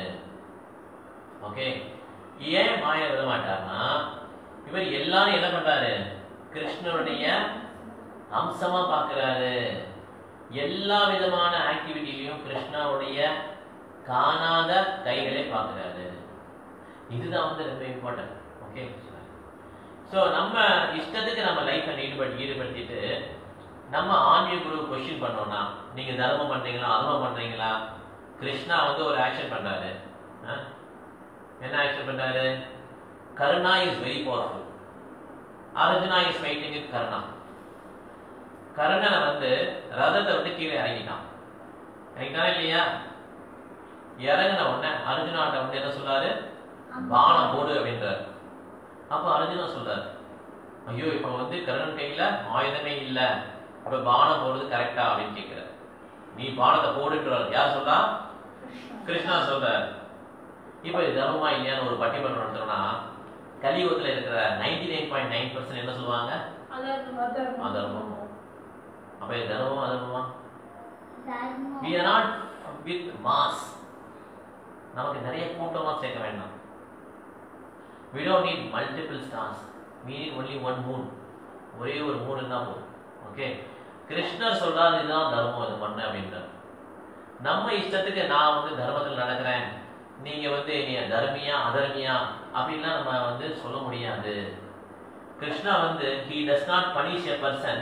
ஓகே ஏன் மாயை விட மாட்டார்னா இவர் எல்லாரும் என்ன பண்றாரு கிருஷ்ணனுடைய அம்சமா பார்க்கறாரு எல்லா விதமான ஆக்டிவிட்டிலையும் கிருஷ்ணாவுடைய காணாத கைகளை பார்க்கறாரு இதுதான் வந்து ரொம்ப இம்பார்ட்டன்ட் ஓகே ஸோ நம்ம இஷ்டத்துக்கு நம்ம லைஃப்பை ஈடுபட்டு ஈடுபடுத்திட்டு நம்ம ஆன்மீக குரு கொஸ்டின் பண்ணோம்னா நீங்க தர்மம் பண்றீங்களா அதர்மம் பண்றீங்களா கிருஷ்ணா வந்து ஒரு ஆக்ஷன் பண்றாரு ஆ? என்ன ஆக்ஷன் பண்றாரு Karna is very powerful Arjuna is fighting with Karna கர்ணனை வந்து ரதத்தை விட்டு கீழே இறங்கிட்டான் இறங்கிட்டானா இல்லையா இறங்கின உடனே அர்ஜுனாட்ட வந்து என்ன சொல்றாரு பானம் போடு அப்படின்றாரு அப்ப அர்ஜுனா சொல்றாரு ஐயோ இப்ப வந்து கர்ணன் கையில ஆயுதமே இல்ல இப்ப பானம் போடுறது கரெக்டா அப்படின்னு கேட்கிறார் நீ பானத்தை போடுன்றார் யார் சொல்றா கிருஷ்ணா சொல்றார் இப்ப இது தர்மமா இல்லையான்னு ஒரு பட்டிமன்றம் நடத்துறோம்னா கலியுகத்துல இருக்கிற ninety nine point nine percent என்ன சொல்லுவாங்க அதர்மம் அதர்மம் அப்ப இது தர்மமா அதர்மமா தர்மம் we are not with mass நமக்கு நிறைய கூட்டமா சேர்க்க வேண்டாம் we don't need multiple stars we need only one moon ஒரே ஒரு மூணு தான் போதும் ஓகே கிருஷ்ணர் சொல்றாரு இதுதான் தர்மம் இது பண்ண அப்படின்றார் நம்ம இஷ்டத்துக்கு நான் வந்து தர்மத்தில் நடக்கிறேன் நீங்க வந்து நீ தர்மியா அதர்மியா அப்படின்லாம் நம்ம வந்து சொல்ல முடியாது கிருஷ்ணா வந்து he does not punish a person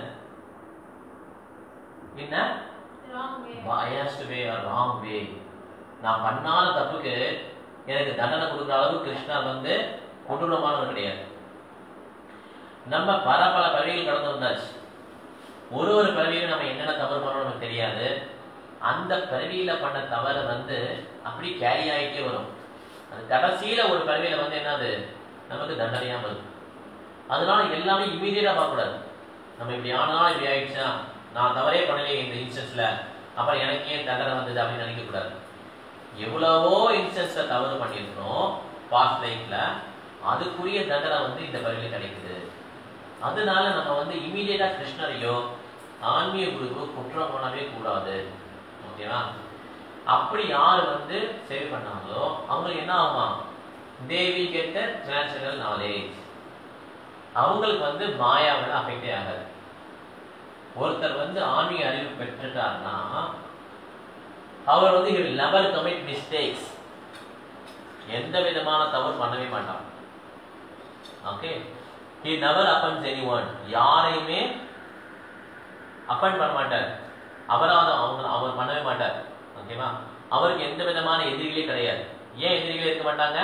in a wrong way biased way or wrong way நான் பண்ணாத தப்புக்கு எனக்கு தண்டனை கொடுக்குற அளவு கிருஷ்ணா வந்து கொடூரமானவர் கிடையாது நம்ம பல பல பிறவிகள் கடந்து வந்தாச்சு ஒரு ஒரு பிறவியிலும் நம்ம என்னென்ன தவறு பண்ணோம் நமக்கு தெரியாது அந்த பிறவியில பண்ண தவறு வந்து அப்படி கேரி ஆகிட்டே வரும் அது கடைசியில ஒரு பிறவியில வந்து என்னது நமக்கு தண்டனையா வரும் அதனால எல்லாமே இமீடியட்டா பார்க்கக்கூடாது நம்ம இப்படி ஆனாலும் இப்படி ஆயிடுச்சுன்னா நான் தவறே பண்ணலையே இந்த இன்ஸ்டன்ஸ்ல அப்புறம் எனக்கு ஏன் தண்டனை வந்தது அப்படின்னு நினைக்க கூடாது எவ்வளவோ இன்ஸ்டன்ஸ்ல தவறு பண்ணியிருக்கணும் பாஸ்ட் லைஃப்ல அதுக்குரிய தண்டனை வந்து இந்த பிறவில கிடைக்குது அதனால நம்ம வந்து இமீடியட்டா கிருஷ்ணரையோ ஆன்மீக குருவோ குற்றம் பண்ணவே கூடாது ஓகேவா அப்படி யார் வந்து சேவை பண்ணாங்களோ அவங்களுக்கு என்ன ஆகுமா தேவி கெட்ட நேச்சுரல் நாலேஜ் அவங்களுக்கு வந்து மாயாவில் அஃபெக்டே ஆகாது ஒருத்தர் வந்து ஆன்மீக அறிவு பெற்றுட்டார்னா அவர் வந்து he will never commit mistakes எந்த விதமான தவறு பண்ணவே மாட்டான் okay he never offends anyone யாரையுமே அப்பன் பண்ண மாட்டார் அபராதம் அவங்க அவர் பண்ணவே மாட்டார் ஓகேவா அவருக்கு எந்த விதமான எதிரிகளே கிடையாது ஏன் எதிரிகளே இருக்க மாட்டாங்க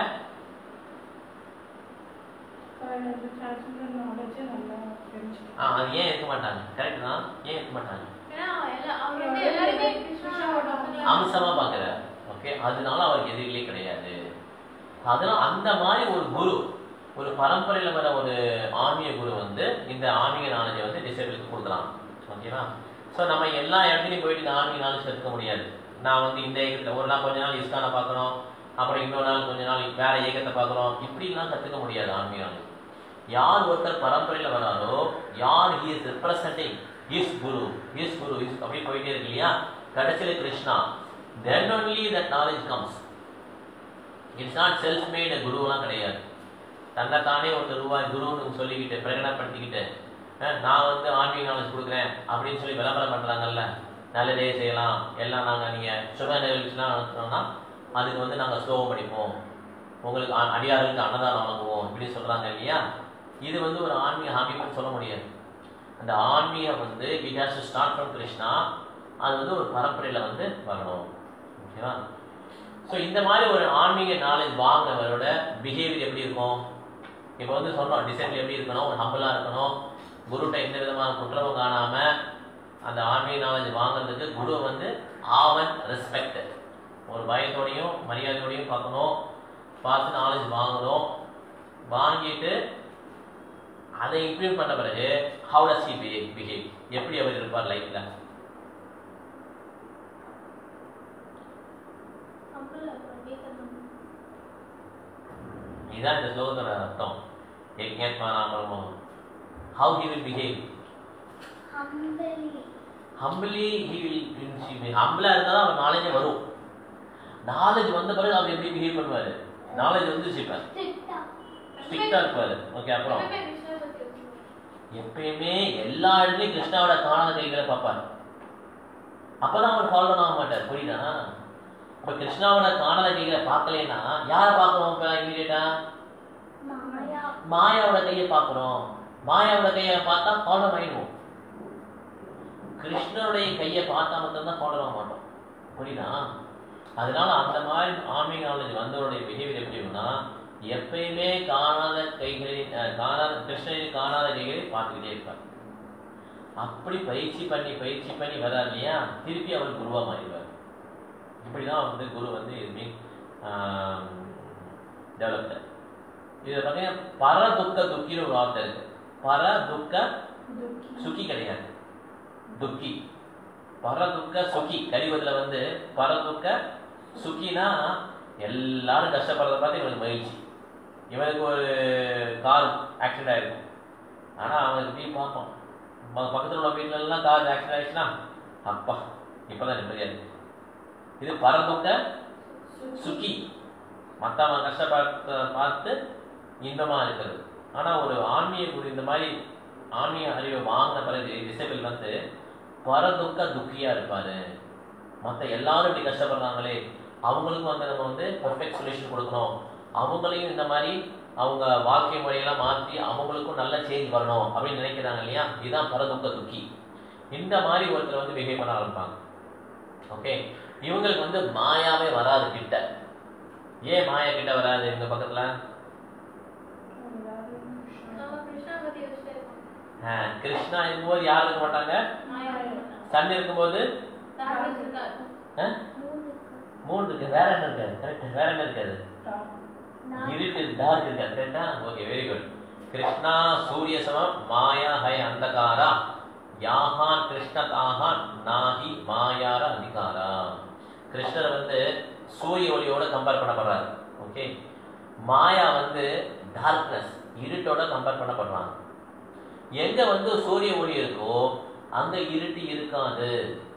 டிரான்ஸ்ஜெண்டர் நாலேஜே நல்லா தெரிஞ்சுக்கலாம் ஆ, அது ஏன் இருக்க மாட்டாங்க கரெக்ட் தான் ஏன் இருக்க மாட்டாங்க ஏன்னா எல்லா- அவர் வந்து எல்லாருமே கிருஷ்ணாவோட பசங்களா அம்சமா பார்க்கிறார் ஓகே அதனால அவருக்கு எதிரிகளே கிடையாது அதனால அந்த மாதிரி ஒரு குரு ஒரு பரம்பரையில வர ஒரு ஆன்மீக குரு வந்து இந்த ஆன்மீக நாலேஜை வந்து டிசேபிளுக்கு கொடுக்கலாம் ஓகேவா ஸோ நம்ம எல்லா இடத்துலையும் போயிட்டு இந்த ஆன்மீக நாலேஜ் கற்றுக்க முடியாது நான் வந்து இந்த இயக்கத்தில் ஒரு நாள் கொஞ்ச நாள் இஸ்கானை பார்க்குறோம் அப்புறம் இன்னொரு நாள் கொஞ்ச நாள் வேற இயக்கத்தை பார்க்குறோம் இப்படிலாம் கற்றுக்க முடியாது ஆன்மீக நாலேஜ் யார் ஒருத்தர் பரம்பரையில் வராரோ யார் he is representing is guru is guru is அப்படி போயிட்டே இருக்கு இல்லையா கடைசியில் Krishna then only that knowledge comes it's not self made குருவெல்லாம் கிடையாது தன்னை தானே ஒருத்தர் ரூபாய் குருன்னு சொல்லிக்கிட்டு பிரகடனப்படுத்திக்கிட்டு அஹ், நான் வந்து ஆன்மீக நாலேஜ் கொடுக்குறேன் அப்படின்னு சொல்லி விளம்பரம் பண்ணுறாங்கல்ல நல்லதே செய்யலாம் எல்லாம் நாங்கள் நீங்கள் சுப நிகழ்ச்சிலாம் நடத்துனோம்னா அதுக்கு வந்து நாங்கள் ஸ்லோகம் படிப்போம் உங்களுக்கு அ- அடியார்களுக்கு அன்னதானம் வழங்குவோம் இப்படி சொல்கிறாங்க இல்லையா இது வந்து ஒரு ஆன்மீக ஆன்மீகம்னு சொல்ல முடியாது அந்த ஆன்மீகம் வந்து it has to start from Krishna அது வந்து ஒரு பரம்பரையில் வந்து வரணும் ஓகேவா ஸோ இந்த மாதிரி ஒரு ஆன்மீக நாலேஜ் வாங்கினவரோட பிஹேவியர் எப்படி இருக்கும் இப்போ வந்து சொன்னோம் டிசைபிள் எப்படி இருக்கணும் ஒரு ஹம்பிளாக இருக்கணும் குருட்ட எந்த விதமான குற்றமும் காணாம அந்த ஆன்மீக நாலேஜ் வாங்குறதுக்கு குரு வந்து ஆவன் ரெஸ்பெக்ட் ஒரு பயத்தோடையும் மரியாதையோடையும் பார்க்கணும் பார்த்து நாலேஜ் வாங்கணும் வாங்கிட்டு அதை இம்ப்ளிமெண்ட் பண்ண பிறகு how does he behave behave எப்படி அவர் இருப்பார் லைஃப்ல ஹம்பிள் இருக்கும் வீக்கணும் இதுதான் இந்த ஸ்லோகத்தோட அர்த்தம் யஜ்ஞாத்மானாமரமோ how he will behave humbly, humbly he will ஹம்பிளா இருந்தா தான் அவர் நாலேஜே வரும் நாலேஜ் வந்த பிறகு அவர் எப்படி பிஹேவ் பண்ணுவாரு நாலேஜ் வந்துருச்சு இப்ப strict up, ஸ்ட்ரிக்டா இருப்பாரு ஓகே அப்புறம் எப்பவுமே கிருஷ்ணரை பத்தி யோசிக்கணும். எப்பயுமே எல்லா இடத்துலயும் கிருஷ்ணாவோட காணாத கைகளை பார்ப்பாரு அப்பதான் அவர் ஃபாலோ ஆக மாட்டார் புரியுதா இப்ப கிருஷ்ணாவோட காணாத கைகளை பார்க்கலைன்னா யாரை பார்க்கணும் இப்ப இமீடியட்டா Maya, மாயாவோட கையை பார்க்குறோம் மாயாவோட கையை பார்த்தா ஃபாலோ ஆயிடுவோம் கிருஷ்ணனுடைய கையை பார்த்தா மட்டும்தான் ஃபாலோ ஆக மாட்டோம் புரியுதா அதனால அந்த மாதிரி ஆன்மீக நாலேஜ் வந்தவருடைய பிஹேவியர் எப்படி இருக்கும்னா எப்பயுமே காணாத கைகளில் அஹ், காணாத கிருஷ்ணனின் காணாத கைகளை பார்த்துக்கிட்டே இருப்பார் அப்படி பயிற்சி பண்ணி பயிற்சி பண்ணி வரார் இல்லையா திருப்பி அவர் குருவா மாறிடுவார் இப்படிதான் வந்து குரு வந்து எதுவுமே டெவலப்டர் இதில் பார்த்தீங்கன்னா பர துக்க துக்கின்னு ஒரு வார்த்தை இருக்கு பர துக்க சுக்கி கிடையாது துக்கி பர துக்க சுக்கி கலிவதுல வந்து பர துக்க சுக்கினா எல்லாரும் கஷ்டப்படுறத பார்த்து இவனுக்கு மகிழ்ச்சி இவனுக்கு ஒரு கார் ஆக்சிடென்ட் ஆயிருக்கும் ஆனா அவனுக்கு போய் பார்ப்போம் ப- பக்கத்துல உள்ள வீட்டுல எல்லாம் கார் ஆக்சிடென்ட் ஆயிடுச்சுன்னா அப்பா இப்பதான் நிம்மதியா இருக்கு இது பரதுக்க சுக்கி மற்றவன் கஷ்டப்பட பார்த்து இன்பமா இருக்கிறது ஆனா ஒரு ஆன்மீக குரு இந்த மாதிரி ஆன்மீக அறிவை வாங்கின பிறகு டிசபிள் வந்து பரதுக்க துக்கியா இருப்பாரு மற்ற எல்லாரும் இப்படி கஷ்டப்படுறாங்களே அவங்களுக்கும் வந்து நம்ம வந்து பர்ஃபெக்ட் சொல்யூஷன் கொடுக்கணும் அவங்களையும் இந்த மாதிரி அவங்க வாழ்க்கை முறையெல்லாம் மாற்றி அவங்களுக்கும் நல்ல சேஞ்ச் வரணும் அப்படின்னு நினைக்கிறாங்க இல்லையா இதுதான் பரதுக்க துக்கி இந்த மாதிரி ஒருத்தர் வந்து பிஹேவ் பண்ண ஆரம்பிப்பாங்க ஓகே இவங்களுக்கு வந்து மாயாவே வராது கிட்ட ஏன் மாயா கிட்ட வராது இந்த பக்கத்துல நம்ம கிருஷ்ணா பத்தி யோசிச்சிட்டே இருக்கோம் ஆஹ், கிருஷ்ணா இருக்கும்போது யார் இருக்க மாட்டாங்க மாயா இருக்கணும். சன் இருக்கும்போது darkness இருக்காது. ஆஹ், மூணு இருக்கு வேற என்ன இருக்காது கரெக்ட் வேற என்ன இருக்காது இருட்டு டார்க் இருக்காது கரெக்டா ஓகே வெரி குட் கிருஷ்ணா சூரிய சமம் மாயா ஹை அந்தகாரா யாஹான் கிருஷ்ணதாஹான் நாஹி மாயார அதிகாரா கிருஷ்ணர் வந்து சூரிய ஒளியோட கம்பேர் பண்ணப்படுறாரு ஓகே மாயா வந்து டார்க்னஸ் இருட்டோட கம்பேர் பண்ணப்படுறாங்க எங்க வந்து சூரிய ஒளி இருக்கோ அங்க இருட்டு இருக்காது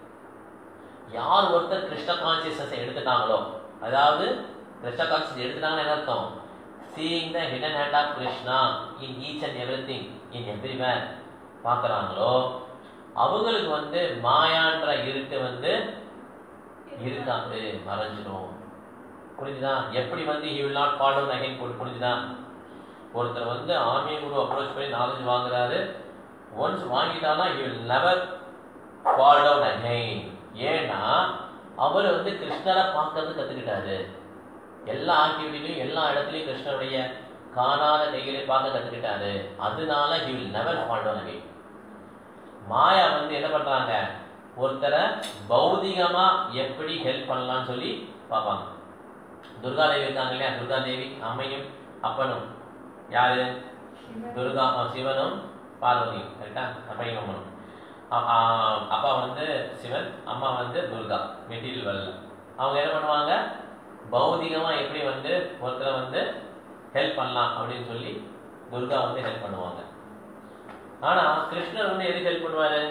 யார் ஒருத்தர் கிருஷ்ண கான்சியஸ்னஸ் எடுத்துட்டாங்களோ அதாவது கிருஷ்ண கான்சியஸ் எடுத்துட்டாங்கன்னு என்ன அர்த்தம் seeing the hidden hand of Krishna in each and every thing in every man பார்க்குறாங்களோ அவங்களுக்கு வந்து மாயான்ற இருட்டு வந்து இருக்காது மறைஞ்சிடும் புரிஞ்சுதா எப்படி வந்து he will not follow again புரிஞ்சுதா ஒருத்தர் வந்து ஆன்மீக குரு அப்ரோச் பண்ணி நாலேஜ் வாங்குறாரு ஒன்ஸ் வாங்கிட்டானா he will never fall down again ஏன்னா அவர் வந்து கிருஷ்ணரை பார்க்கறது கத்துக்கிட்டாரு எல்லா ஆக்டிவிட்டிலையும் எல்லா இடத்துலையும் கிருஷ்ணருடைய காணாத கைகளை பார்க்க கத்துக்கிட்டாரு அதனால he will never fall down again மாயா வந்து என்ன பண்றாங்க ஒருத்தரை பௌதிகமா எப்படி ஹெல்ப் பண்ணலாம்னு சொல்லி பார்ப்பாங்க துர்கா தேவி இருக்காங்க இல்லையா துர்கா தேவி அம்மையும் அப்பனும் யாரு துர்கா அஹ் சிவனும் பார்வதியும் கரெக்டா அப்பையும் அம்மனும் அ- ஆ- அப்பா வந்து சிவன் அம்மா வந்து துர்கா மெட்டீரியல் வரல அவங்க என்ன பண்ணுவாங்க பௌதிகமா எப்படி வந்து ஒருத்தரை வந்து ஹெல்ப் பண்ணலாம் அப்படின்னு சொல்லி துர்கா வந்து ஹெல்ப் பண்ணுவாங்க ஆனா கிருஷ்ணர் வந்து எதுக்கு ஹெல்ப் பண்ணுவாரு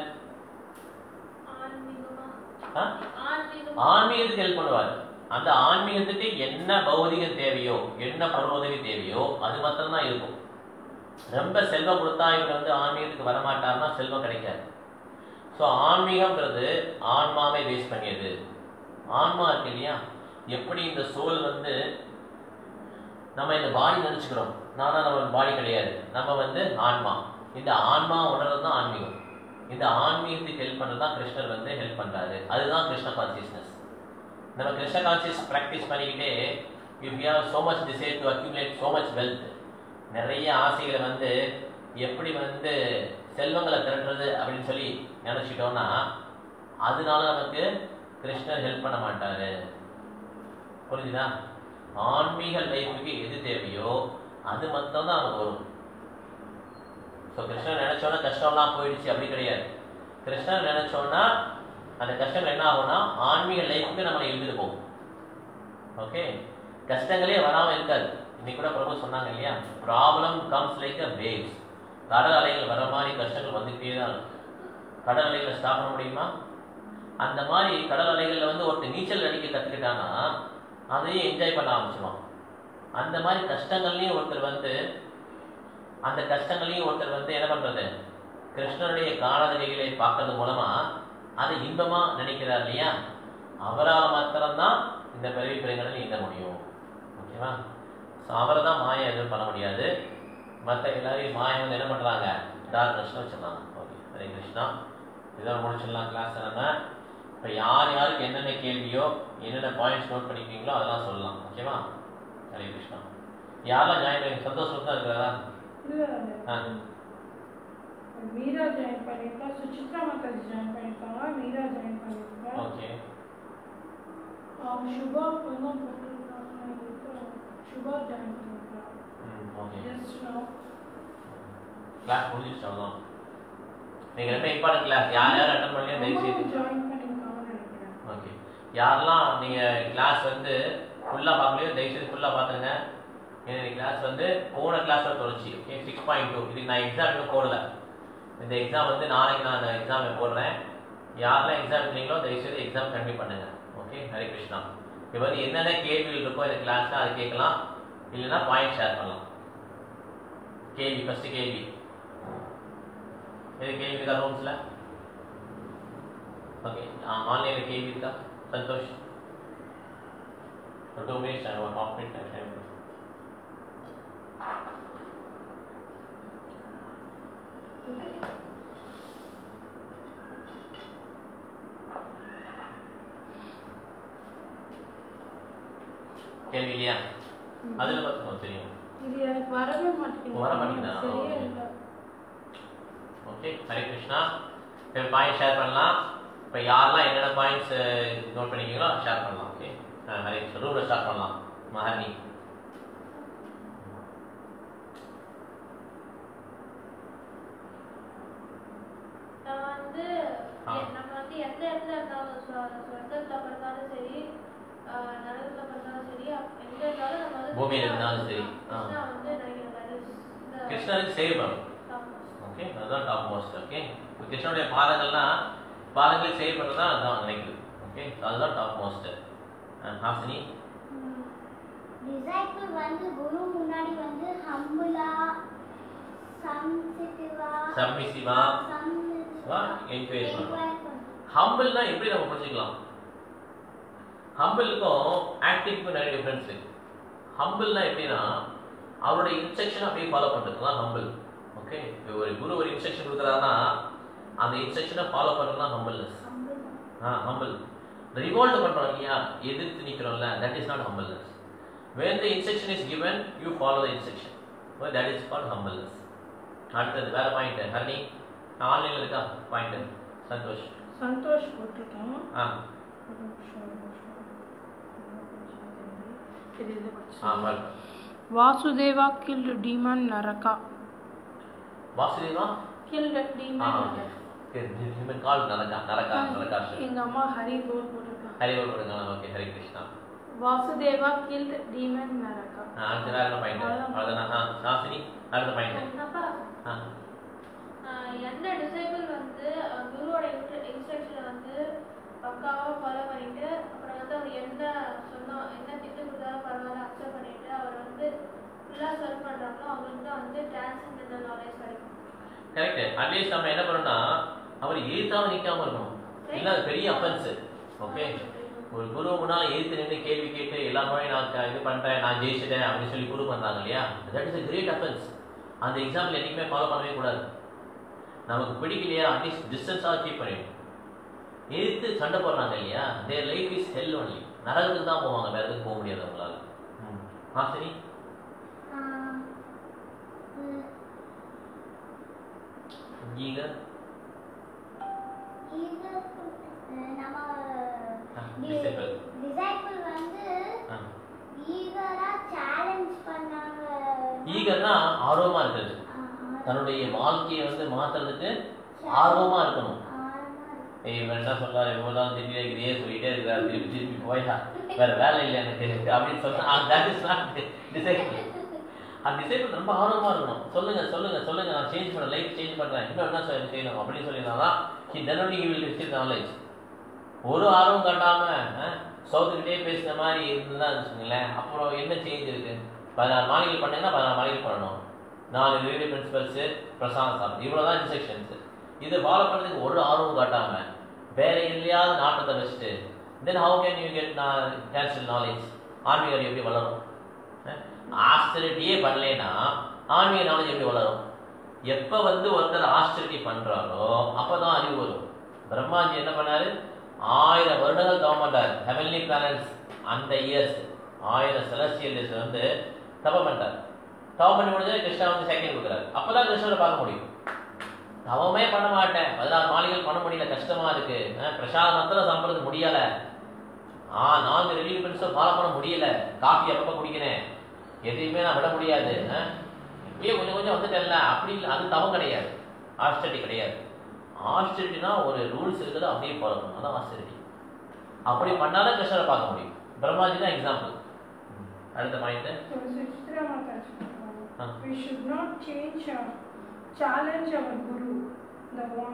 ஆன்மீகமா ஆ? ஆன்மீகமா ஆன்மீகத்துக்கு ஹெல்ப் பண்ணுவார் அந்த ஆன்மீகத்துக்கு என்ன பௌதிகம் தேவையோ என்ன பொருளுதவி தேவையோ அது மாத்திரம்தான் இருக்கும் ரொம்ப செல்வம் கொடுத்தா இவர் வந்து ஆன்மீகத்துக்கு வரமாட்டார்னா செல்வம் கிடைக்காது ஸோ ஆன்மீகம்ன்றது ஆன்மாவை பேஸ் பண்ணியது ஆன்மா இருக்கு இல்லையா எப்படி இந்த சோல் வந்து நம்ம இந்த பாடி நினைச்சுக்கிறோம் நானா நம்ம பாடி கிடையாது நம்ம வந்து ஆன்மா இந்த ஆன்மா உணர்றது தான் ஆன்மீகம் இந்த ஆன்மீகத்துக்கு ஹெல்ப் பண்ணுறது தான் கிருஷ்ணர் வந்து ஹெல்ப் பண்றாரு அதுதான் கிருஷ்ண கான்சியஸ்னஸ் நம்ம கிருஷ்ண கான்சியஸ் ப்ராக்டிஸ் பண்ணிக்கிட்டே if you have so much decide to accumulate so much wealth நிறைய ஆசைகளை வந்து எப்படி வந்து செல்வங்களை திரட்டுறது அப்படின்னு சொல்லி நினைச்சிட்டோம்னா அதனால நமக்கு கிருஷ்ணர் ஹெல்ப் பண்ண மாட்டாரு புரிஞ்சுதா ஆன்மீக லைஃபுக்கு எது தேவையோ அது மட்டும் தான் நமக்கு வரும் ஸோ கிருஷ்ணர் நினைச்சோன்னா கஷ்டம்லாம் போயிடுச்சு அப்படி கிடையாது கிருஷ்ணர் நினைச்சோன்னா அந்த கஷ்டம் என்ன ஆகும்னா ஆன்மீக லைஃபுக்கு நம்மளை எழுதிட்டு போகும் ஓகே கஷ்டங்களே வராமல் இருக்காது இன்னைக்கு கூட பிரபு சொன்னாங்க இல்லையா problem comes like a waves கடல் அலைகள் வர மாதிரி கஷ்டங்கள் வந்துக்கிட்டே தான் இருக்கும் கடல் அலைகளை ஸ்டாப் பண்ண முடியுமா அந்த மாதிரி கடல் அலைகளில் வந்து ஒருத்தர் நீச்சல் அடிக்க கற்றுக்கிட்டான்னா அதையும் என்ஜாய் பண்ண ஆரம்பிச்சிடுவான் அந்த மாதிரி கஷ்டங்கள்லையும் ஒருத்தர் வந்து அந்த கஷ்டங்களையும் ஒருத்தர் வந்து என்ன பண்றது கிருஷ்ணனுடைய காணதுகைகளை பார்க்கறது மூலமா அதை இன்பமா நினைக்கிறார் இல்லையா அவரால் மாத்திரம்தான் இந்த பிறவி பிறங்களை நீங்க முடியும் ஓகேவா ஸோ அவரை தான் மாயை எதுவும் பண்ண முடியாது மற்ற எல்லாரையும் மாயை வந்து என்ன பண்றாங்க டார் கிருஷ்ணா வச்சிடலாம் ஓகே ஹரே கிருஷ்ணா இதோட முடிச்சிடலாம் கிளாஸ் நம்ம இப்போ யார் யாருக்கு என்னென்ன கேள்வியோ என்னென்ன பாயிண்ட்ஸ் நோட் பண்ணிக்கிறீங்களோ அதெல்லாம் சொல்லலாம் ஓகேவா ஹரே கிருஷ்ணா யாரெல்லாம் ஜாயின் பண்ணி சந்தோஷம் தான் இருக்கிறதா இல்ல ஆ மீரா ஜாயின் பண்ணிருக்கா சுசித்ரா மாதாஜி ஜாயின் பண்ணிருக்காங்க மீரா ஜாயின் பண்ணிருக்கா ஓகே சுபா வந்து போட்டிருக்காங்க சுபா ஜாயின் பண்ணிருக்கா ம் ஓகே ஜஸ்ட் நோ கிளாஸ் முடிஞ்சிச்சு அவ்வளோதான் நீங்கள் ரொம்ப இம்பார்ட்டன்ட் கிளாஸ் யார் யார் அட்டன் பண்ணலையோ தயவு செய்து ஜாயின் பண்ணிருக்காங்கன்னு நினைக்கிறேன் ஓகே யாரெல்லாம் நீங்கள் கிளாஸ் வந்து ஃபுல்லாக பார்க்கலையோ தயவுசெய்து ஃபுல்லாக பார்த்துருங்க என்னுடைய கிளாஸ் வந்து போன கிளாஸோட தொடர்ச்சி ஓகே சிக்ஸ் பாயிண்ட் டூ இதுக்கு நான் எக்ஸாம் இன்னும் போடல இந்த எக்ஸாம் வந்து நாளைக்கு நான் அந்த எக்ஸாம் போடுறேன் யாரெல்லாம் எக்ஸாம் எழுதுறீங்களோ தயவுசெய்து எக்ஸாம் கண்டிப்பாக பண்ணுங்க ஓகே ஹரே கிருஷ்ணா இப்போ வந்து என்னென்ன கேள்விகள் இருக்கோ இந்த கிளாஸில் அது கேட்கலாம் இல்லைன்னா பாயிண்ட் ஷேர் பண்ணலாம் கேள்வி ஃபஸ்ட்டு கேள்வி எது கேள்வி இருக்கா ரூம்ஸில் ஓகே ஆன்லைனில் கேள்வி இருக்கா சந்தோஷ் ஒரு டூ மினிட்ஸ் டைம் ஒரு ஹாஃப் மினிட் டைம் கேள்வி இல்லையா அதில் பார்த்துக்கோ தெரியும் இது எனக்கு வரவே மாட்டேங்குது வர மாட்டேங்குதா? சரியா ஓகே. இல்லை ஓகே ஹரே கிருஷ்ணா இப்போ பாயிண்ட் ஷேர் பண்ணலாம் இப்போ யாரெல்லாம் என்னென்ன பாயிண்ட்ஸ் நோட் பண்ணிக்கிறீங்களோ ஷேர் பண்ணலாம் ஓகே ஹரே கிருஷ்ணா ரூமில் ஸ்டார்ட் பண்ணலாம் மஹர்னி நம்ம வந்து ஆ. எ- நம்ம வந்து எந்த இடத்துல இருந்தாலும் சொ- சொர்க்கத்துல பிறந்தாலும் சரி ஆஹ் நரகத்துல பிறந்தாலும் சரி அப்- எங்க இருந்தாலும் நம்ம வந்து பூமியில கிருஷ்ணா- இருந்தாலும் சரி. ஆ. கிருஷ்ணா வந்து நினைக்கிறேன் that is the கிருஷ்ணருக்கு சேவ் பண்ணணும் topmost. ஓகே அதுதான் டாப் மோஸ்ட் ஓகே இப்போ கிருஷ்ணனுடைய பாதங்கள்னா பாதங்களை சேவ் பண்ணுறது தான் அதுதான் நினைக்குது ஓகே அதுதான் டாப் மோஸ்ட் ஹாசினி டிசைபிள் வந்து குரு முன்னாடி வந்து ஹம்புலா சம்சிட்டிவா சப்மிசிவா வா, encourage பண்ணணும். ஹம்பிள்னா எப்படி நம்ம புரிஞ்சுக்கலாம் ஹம்பிளுக்கும் ஆக்டிவ்க்கும் நிறைய டிஃப்ரென்ஸ் இருக்கு ஹம்பிள்னா எப்படின்னா அவருடைய இன்ஸ்ட்ரக்ஷன் அப்படியே ஃபாலோ பண்ணுறது தான் ஹம்பிள் ஓகே ஒரு குரு ஒரு இன்ஸ்ட்ரக்ஷன் கொடுக்குறாருன்னா அந்த இன்ஸ்ட்ரக்ஷனை ஃபாலோ பண்ணுறது தான் ஹம்பிள்னஸ் ஆ ஹம்பிள் ரிவால்ட் பண்ணுறோம் இல்லையா எதிர்த்து நிற்கிறோம்ல that is not humbleness when the instruction is given you follow the instruction well, that is called humbleness அடுத்தது வேற பாயிண்ட் ஹரணி ஆன்லைனில் இருக்கா பாயிண்ட் சந்தோஷ் சந்தோஷ் போட்டிருக்கேன் ஆ ஒரு நிமிஷம், ஒரு நிமிஷம். இது இது படிச்சு. ஆ பாரு Vasudeva killed demon Naraka. Vasudeva Killed ah demon. Human call Naraka Naraka நரகாஷ் எங்க அம்மா ஹரி போர் போட்டிருக்காங்க ஹரி ஒரு கொடுங்க okay Hari Krishna Vasudeva killed demon Naraka. Ah, அடுத்து வேற என்ன பாயிண்ட் அவ்வளோதானா ஆ சாசினி அடுத்த பாயிண்ட் அப்பா ஆ ஆஹ் எந்த டிசைபிள் வந்து அஹ், குருவோட இன்ஸ்ட்ரக்ஷனை வந்து பக்காவாக ஃபாலோ பண்ணிட்டு அப்புறம் வந்து அவர் என்ன சொன்னோம் என்ன திட்டு கொடுத்தாலும் பரவாயில்ல அக்செப்ட் பண்ணிட்டு அவர் வந்து ஃபுல்லாக சர்வ் பண்ணுறாங்களோ அவங்களுக்கு தான் வந்து டிரான்சென்டென்டல் நாலேஜ் கிடைக்கும் கரெக்ட் அட்லீஸ்ட் நம்ம என்ன பண்ணணும்னா அவர் எதிர்த்தாம நிற்காம இருக்கணும் இல்லை அது பெரிய அஃபென்ஸ் ஓகே ஒரு குரு முன்னால எதிர்த்து நின்று கேள்வி கேட்டு எல்லா முறையும் நான் க- இது பண்றேன் நான் ஜெயிச்சிட்டேன் அப்படின்னு சொல்லி குரு பண்றாங்க இல்லையா that is a great offence அந்த எக்ஸாம்பிள் என்னைக்குமே ஃபாலோ பண்ணவே கூடாது நமக்கு பிடிக்கலையா அட்லீஸ்ட் டிஸ்டன்ஸாக கீப் பண்ணிடணும் எதிர்த்து சண்டை போடுறாங்க இல்லையா their life is hell only நரகத்துக்கு தான் போவாங்க வேற எதுக்கு போக முடியாது அவங்களால ம். ஆ சரி ஈகர் இது நம்ம டிசேபிள் டிசைபிள் வந்து ஈகரா சேலஞ்ச் பண்ணாங்க ஈகர்னா ஆர்வமா இருக்கிறது ஆ, ஆ, தன்னுடைய வாழ்க்கையை வந்து மாத்துறதுக்கு ஆர்வமா இருக்கணும் ஆர்வமா இருக்கு. ஏய், இவர் என்ன சொல்றாரு இவ்வளவுதான் திடீர் இதையே சொல்லிட்டே இருக்காரு திருப்பி திருப்பி போயா வேற வேலை இல்லை எனக்கு அப்படின்னு சொன்னா தட் இஸ் நாட் டிசைபிள் அந்த டிசைபிள் ரொம்ப ஆர்வமா இருக்கணும் சொல்லுங்க சொல்லுங்க சொல்லுங்க நான் சேஞ்ச் பண்ண லைஃப் சேஞ்ச் பண்றேன் இன்னும் என்ன செய்ய- செய்யணும் அப்படின்னு சொல்லியிருந்தாதான் he then only will receive knowledge ஒரு ஆர்வம் காட்டாம அஹ், சவுத்துக்கிட்டே பேசுன மாதிரி இருந்தா வச்சுக்கோங்களேன் அப்புறம் என்ன சேஞ்ச் இருக்கு பதினாறு மாளிகள் பண்ணீங்கன்னா பதினாறு மாளிகள் பண்ணணும் நாலு ரீடி பிரின்சிபல்ஸ் பிரசாந்த் சார் இவ்வளவுதான் இன்ஸ்ட்ரக்ஷன்ஸ் இது ஃபாலோ பண்ணுறதுக்கு ஒரு ஆர்வம் காட்டாம வேற எதுலையாவது நாட்டத்தை வச்சுட்டு then how can you get cancel knowledge ஆன்மீக அறிவு எப்படி வளரும் ஆஸ்டரிட்டியே பண்ணலைன்னா ஆன்மீக நாலேஜ் எப்படி வளரும் எப்போ வந்து ஒருத்தர் ஆஸ்டரிட்டி பண்றாரோ அப்பதான் அறிவு வரும் பிரம்மாஜி என்ன பண்ணாரு ஆயிரம் வருடங்கள் தவம் பண்றாரு ஹெவன்லி பிளானட்ஸ் அந்த இயர்ஸ் ஆயிரம் செலஸ்டியல் டேஸ் வந்து தபம் பண்றாரு தவம் பண்ணி முடிஞ்சது கிருஷ்ணா வந்து செகண்ட் கொடுக்குறாரு அப்பதான் கிருஷ்ணரை பார்க்க முடியும் தவமே பண்ண மாட்டேன் பதினாறு மாளிகள் பண்ண முடியல கஷ்டமா இருக்கு அஹ் பிரசாதம் மாத்திரம் சாப்பிடுறது முடியல ஆ நான்கு ரிலீவ் பிரின்ஸும் ஃபாலோ பண்ண முடியல காஃபி அப்பப்போ குடிக்கிறேன் எதையுமே நான் விட முடியாது அஹ் இப்படியே கொஞ்சம் கொஞ்சம் வந்துட்டேன்ல அப்படி இல்லை அது தவம் கிடையாது ஆஸ்டரிட்டி கிடையாது ஆஸ்டரிட்டினா ஒரு ரூல்ஸ் இருக்குது அப்படியே ஃபாலோ பண்ணணும் அதான் ஆஸ்டரிட்டி அப்படி பண்ணாதான் கிருஷ்ணரை பார்க்க முடியும் பிரம்மாஜி தான் எக்ஸாம்பிள் அடுத்த point So, Suchitra Mataji, Ah. we should not change our, challenge our guru. The one,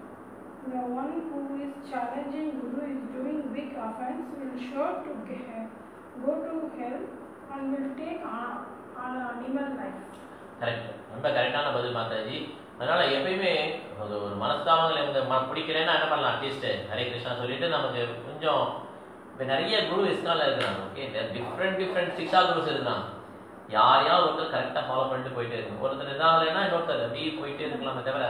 the one who is challenging guru is doing big offense will sure to get, go to hell and will take on, on animal life. Correct ரொம்ப கரெக்டான பதில் மாதாஜி அதனால எப்பயுமே ஒரு ஒரு மனஸ்தாபங்கள் இவங்க ம பிடிக்கிறேன்னா என்ன பண்ணலாம் அட்லீஸ்ட் ஹரே கிருஷ்ணா சொல்லிட்டு நமக்கு கொஞ்சம் இப்போ நிறைய குரு இஸ்கால இருக்கிறாங்க okay different different shiksha gurus இருக்கிறாங்க யார் யார் ஒருத்தர் கரெக்டாக ஃபாலோ பண்ணிட்டு போயிட்டே இருக்கும் ஒருத்தர் இதாகலைன்னா இன்னொருத்தர் அப்படியே போயிட்டே இருக்கலாமே தவிர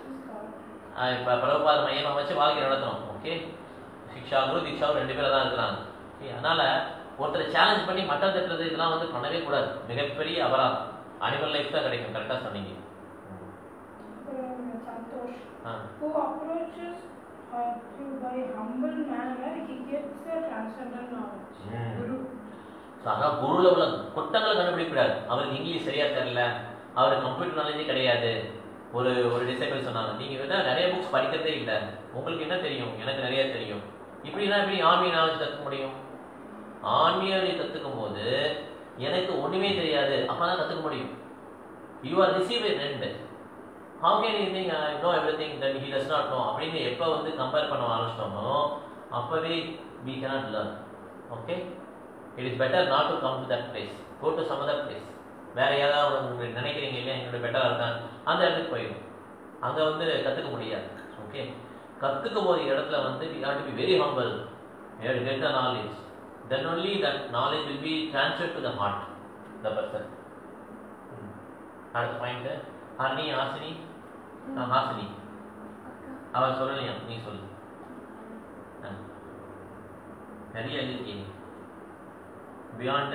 இப்போ பிரபுபாத மையமாக வச்சு வாழ்க்கை நடத்தணும் ஓகே சிக்ஷா குரு தீக்ஷா குரு ரெண்டு பேரும் தான் இருக்கிறாங்க ஓகே அதனால ஒருத்தரை சேலஞ்ச் பண்ணி மட்டம் தட்டுறது இதெல்லாம் வந்து பண்ணவே கூடாது மிகப்பெரிய அபராதம் அனிமல் லைஃப் தான் கிடைக்கும் கரெக்டாக சொன்னீங்க Uh, Santosh, ah who approaches uh, through by humble manner, he gets the transcendental knowledge. Mm. Guru. So அதான் குருவில் உள்ள குற்றங்களை கண்டுபிடிக்கூடாது அவருக்கு இங்கிலீஷ் சரியா தெரியல அவருக்கு கம்ப்யூட்டர் நாலேஜே கிடையாது ஒரு ஒரு டிசைபிள் சொன்னாங்க நீங்க வந்து நிறைய புக்ஸ் படிக்கிறதே இல்லை உங்களுக்கு என்ன தெரியும் எனக்கு நிறைய தெரியும் இப்படின்னா எப்படி ஆன்மீக நாலேஜ் கற்றுக்க முடியும் ஆன்மீக கற்றுக்கும் போது எனக்கு ஒண்ணுமே தெரியாது அப்பதான் கற்றுக்க முடியும் யூ ஆர் ரிசீவ் ரெண்டு how can you think I know everything that he does not know அப்படின்னு எப்போ வந்து கம்பேர் பண்ண ஆரம்பிச்சிட்டோமோ அப்போவே we cannot learn okay it is better not to come to that place go to some other place வேற ஏதாவது உங்களுக்கு நினைக்கிறீங்க இல்லையா என்னோட பெட்டராக இருக்கான் அந்த இடத்துக்கு போயிடும் அங்கே வந்து கற்றுக்க முடியாது ஓகே கற்றுக்கும் போது இடத்துல வந்து we have to be very humble to get the knowledge then only that knowledge will be transfer to the heart the person அடுத்த பாயிண்ட் ஹர்னி ஹாசினி ஆ, ஹாசினி அவன் சொல்லலையா நீ சொல்லு ஆ. நிறைய எழுதிருக்கீங்க beyond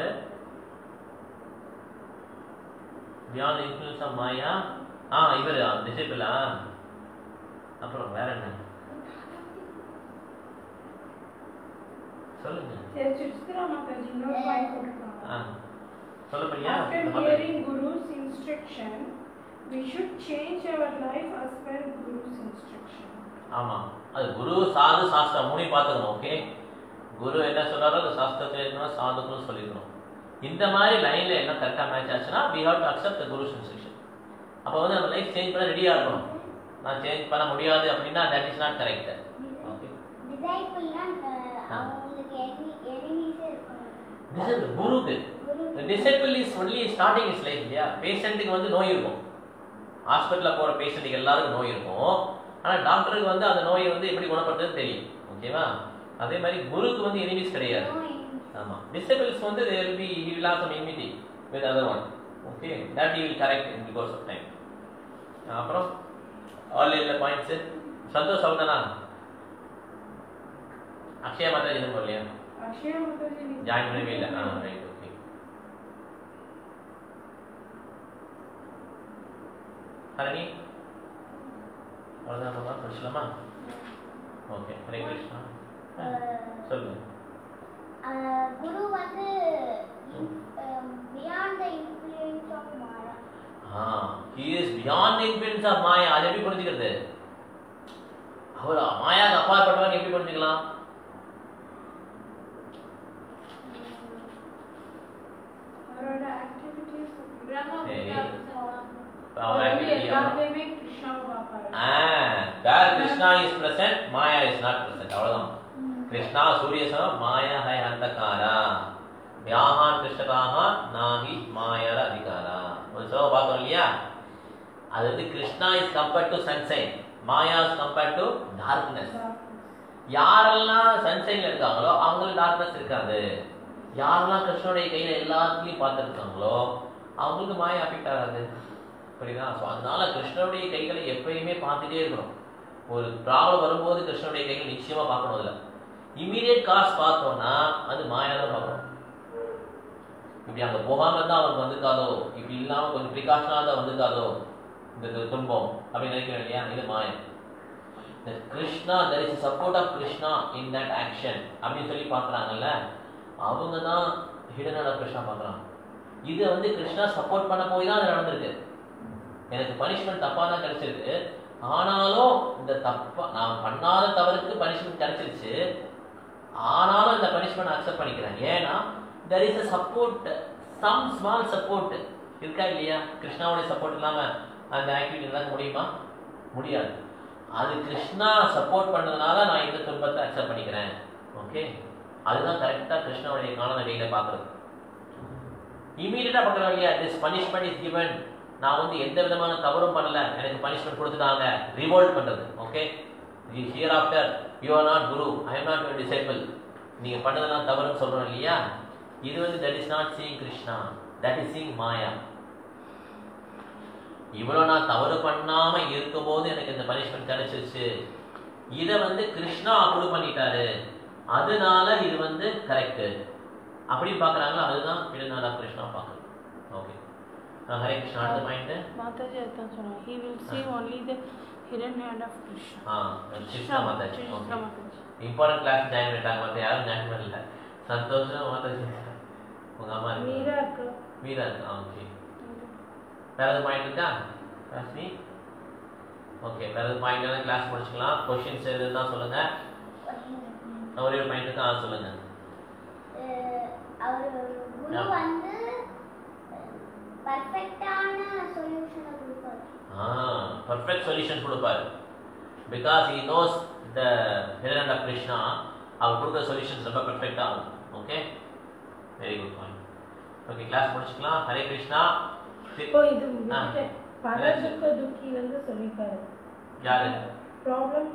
beyond influence of maya ஆ இவர் டிசைபிளா அப்புறம் வேற என்ன சொல்லுங்க Yes, Suchitra Mataji, no point கொடுக்கலாம். ஆ சொல்ல முடியா After hearing Guru's instruction, we should change our life as per Guru's instruction. ஆமா அது குரு சாது சாஸ்திரம் மூணையும் பார்த்துக்கணும் ஓகே குரு என்ன சொல்றாரோ அது சாஸ்திரத்தில் இருக்கணும் சாதுக்கும் சொல்லிக்கணும் இந்த மாதிரி லைன்ல எல்லாம் கரெக்டாக மேட்ச் ஆச்சுன்னா we have to accept the gurus instruction அப்போ வந்து நம்ம லைஃப் சேஞ்ச் பண்ண ரெடியாக இருக்கணும் நான் சேஞ்ச் பண்ண முடியாது அப்படின்னா that is not correct okay டிசைபிள்னா அவங்களுக்கு எனிமி எனிமீஸே இருக்கணும் டிசைபிள் குருக்கு guru disciple is only starting is life இல்லையா பேஷண்ட்டுக்கு வந்து நோய் இருக்கும் ஹாஸ்பிட்டலில் போகிற பேஷண்ட்டுக்கு எல்லாருக்கும் நோய் இருக்கும் ஆனால் டாக்டருக்கு வந்து அந்த நோயை வந்து எப்படி குணப்படுத்துறது தெரியும் ஓகேவா அதே மாதிரி குருக்கு வந்து எனிமீஸ் கிடையாது no enemies. ஆமா டிசபிள்ஸ் வந்து they will be he will have some enmity with other one okay that he will correct in the course of time அப்புறம் ஆல் இல்ல பாயிண்ட்ஸ் சந்தோஷ் அவதானா அக்ஷயா மாதா எதுவும் போடலையா Akshaya Mataji, நீ- ஜாயின் பண்ணவே இல்லை ஆ ரைட் ஓகே ஹரணி அவ்வளோதான் படிச்சலாமா ஓகே ஹரே கிருஷ்ணா சொல்லுங்க அஹ், குரு வந்து beyond the influence of maya ah he is beyond influence of maya அது எப்படி புரிஞ்சுக்கிறது அவர் மாயாக்கு அப்பாற்பட்டவன் எப்படி புரிஞ்சுக்கலாம் அவரோட ஆக்டிவிட்டீஸ் பிரம்ம சரி. வித்யான்னு சொல்லலாம். அவர் வந்து activity ஆமா. எல்லாத்தையுமே கிருஷ்ணாவை பார்ப்பாரு ah where Krishna is present maya is not present அவ்வளவுதான் கிருஷ்ணா சூரியசனம் மாயா ஹை அந்தகாரா வியாகான் கிருஷ்ணகாக நாகி மாயார அதிகாரா ஒரு சோ பார்த்தோம் இல்லையா அது வந்து Krishna is compared to sunshine maya is compared to darkness யாரெல்லாம் சன்சைன்ல இருக்காங்களோ அவங்களுக்கு டார்க்னஸ் இருக்காது யாரெல்லாம் கிருஷ்ணனுடைய கையில எல்லாத்தையும் பார்த்துருக்காங்களோ அவங்களுக்கு மாயா அஃபெக்ட் ஆகாது புரியுதா ஸோ அதனால கிருஷ்ணனுடைய கைகளை எப்பயுமே பார்த்துட்டே இருக்கணும் ஒரு ப்ராப்ளம் வரும்போது கிருஷ்ணனுடைய கைகள் நிச்சயமா பார்க்கணும் அதுல இமீடியட் காஸ் பார்த்தோம்னா அது மாயா தான் பார்க்கணும் இப்படி அங்க போகாம இருந்தா அவருக்கு வந்திருக்காதோ இப்படி இல்லாம கொஞ்சம் ப்ரிகாஷனா தான் வந்திருக்காதோ இந்த து- துன்பம் அப்படின்னு நினைக்கிறோம் இல்லையா இது மாயம் இந்த Krishna there is support of Krishna in that action அப்படின்னு சொல்லி பார்க்குறாங்கல்ல அவங்க தான் ஹிடனான கிருஷ்ணா பார்க்குறாங்க இதை வந்து கிருஷ்ணா சப்போர்ட் பண்ண போய் தான் அது நடந்திருக்கு எனக்கு பனிஷ்மெண்ட் தப்பா தான் கிடைச்சிருக்கு ஆனாலும் இந்த தப்பா நான் பண்ணாத தவறுக்கு பனிஷ்மெண்ட் கிடைச்சிருச்சு ஆனாலும் இந்த பனிஷ்மெண்ட் அக்செப்ட் பண்ணிக்கிறேன் ஏன்னா there is a support some small support இருக்கா இல்லையா கிருஷ்ணாவுடைய சப்போர்ட் இல்லாம அந்த ஆக்டிவிட்டி நடக்க முடியுமா முடியாது அது கிருஷ்ணா சப்போர்ட் பண்ணதுனால நான் இந்த துன்பத்தை அக்செப்ட் பண்ணிக்கிறேன் ஓகே அதுதான் கரெக்டா கிருஷ்ணாவுடைய காணல கையில பாக்குறது இமீடியட்டா பார்க்கலாம் இல்லையா திஸ் பனிஷ்மெண்ட் இஸ் given நான் வந்து எந்த விதமான தவறும் பண்ணல எனக்கு பனிஷ்மெண்ட் கொடுத்துட்டாங்க ரிவோல்ட் பண்றது okay here after you are not guru I am not your disciple நீங்க பண்ணதெல்லாம் தவறுன்னு சொல்றோம் இல்லையா இது வந்து that is not seeing Krishna that is seeing maya இவ்வளவு நான் தவறு பண்ணாம இருக்கும்போது எனக்கு இந்த பனிஷ்மெண்ட் கிடைச்சிருச்சு இதை வந்து கிருஷ்ணா அப்ரூவ் பண்ணிட்டாரு அதனால இது வந்து கரெக்ட் அப்படி பாக்குறாங்களோ அதுதான் திருநாளா கிருஷ்ணா பார்க்கணும் ஓகே ஹரே கிருஷ்ணா அடுத்த பாயிண்ட் மாதாஜி அதான் சொன்னாங்க he will see only the hidden hand of krishna ah Krishna Mataji Krishna okay Mataji important class join பண்ணிட்டாங்க மற்ற யாரும் ஜாயின் பண்ணல சந்தோஷம் மாதாஜி உங்க அம்மா இருக்கு மீரா இருக்கு மீரா இருக்கு ஓகே வேற எதுவும் பாயிண்ட் இருக்கா ராசி ஓகே வேற எதுவும் பாயிண்ட் கிளாஸ் முடிச்சுக்கலாம் கொஸ்டின்ஸ் எதுனா சொல்லுங்க நான் ஒரே ஒரு பாயிண்ட் இருக்கா ஆ, சொல்லுங்க அவர் குரு Yeah. வந்து பர்ஃபெக்டான சொல்யூஷனை கொடுப்பாரு ஆ பர்ஃபெக்ட் சொல்யூஷன் கொடுப்பாரு because he knows the heart of Krishna அவர் கொடுக்குற சொல்யூஷன்ஸ் ரொம்ப பெர்ஃபெக்டாக ஆகும் okay very good point okay class முடிச்சுக்கலாம் ஹரே கிருஷ்ணா இப்போ இது ஆ. பரதுக்க துக்கி வந்து சொல்லிப்பாரு யாரு ப்ராப்ளம்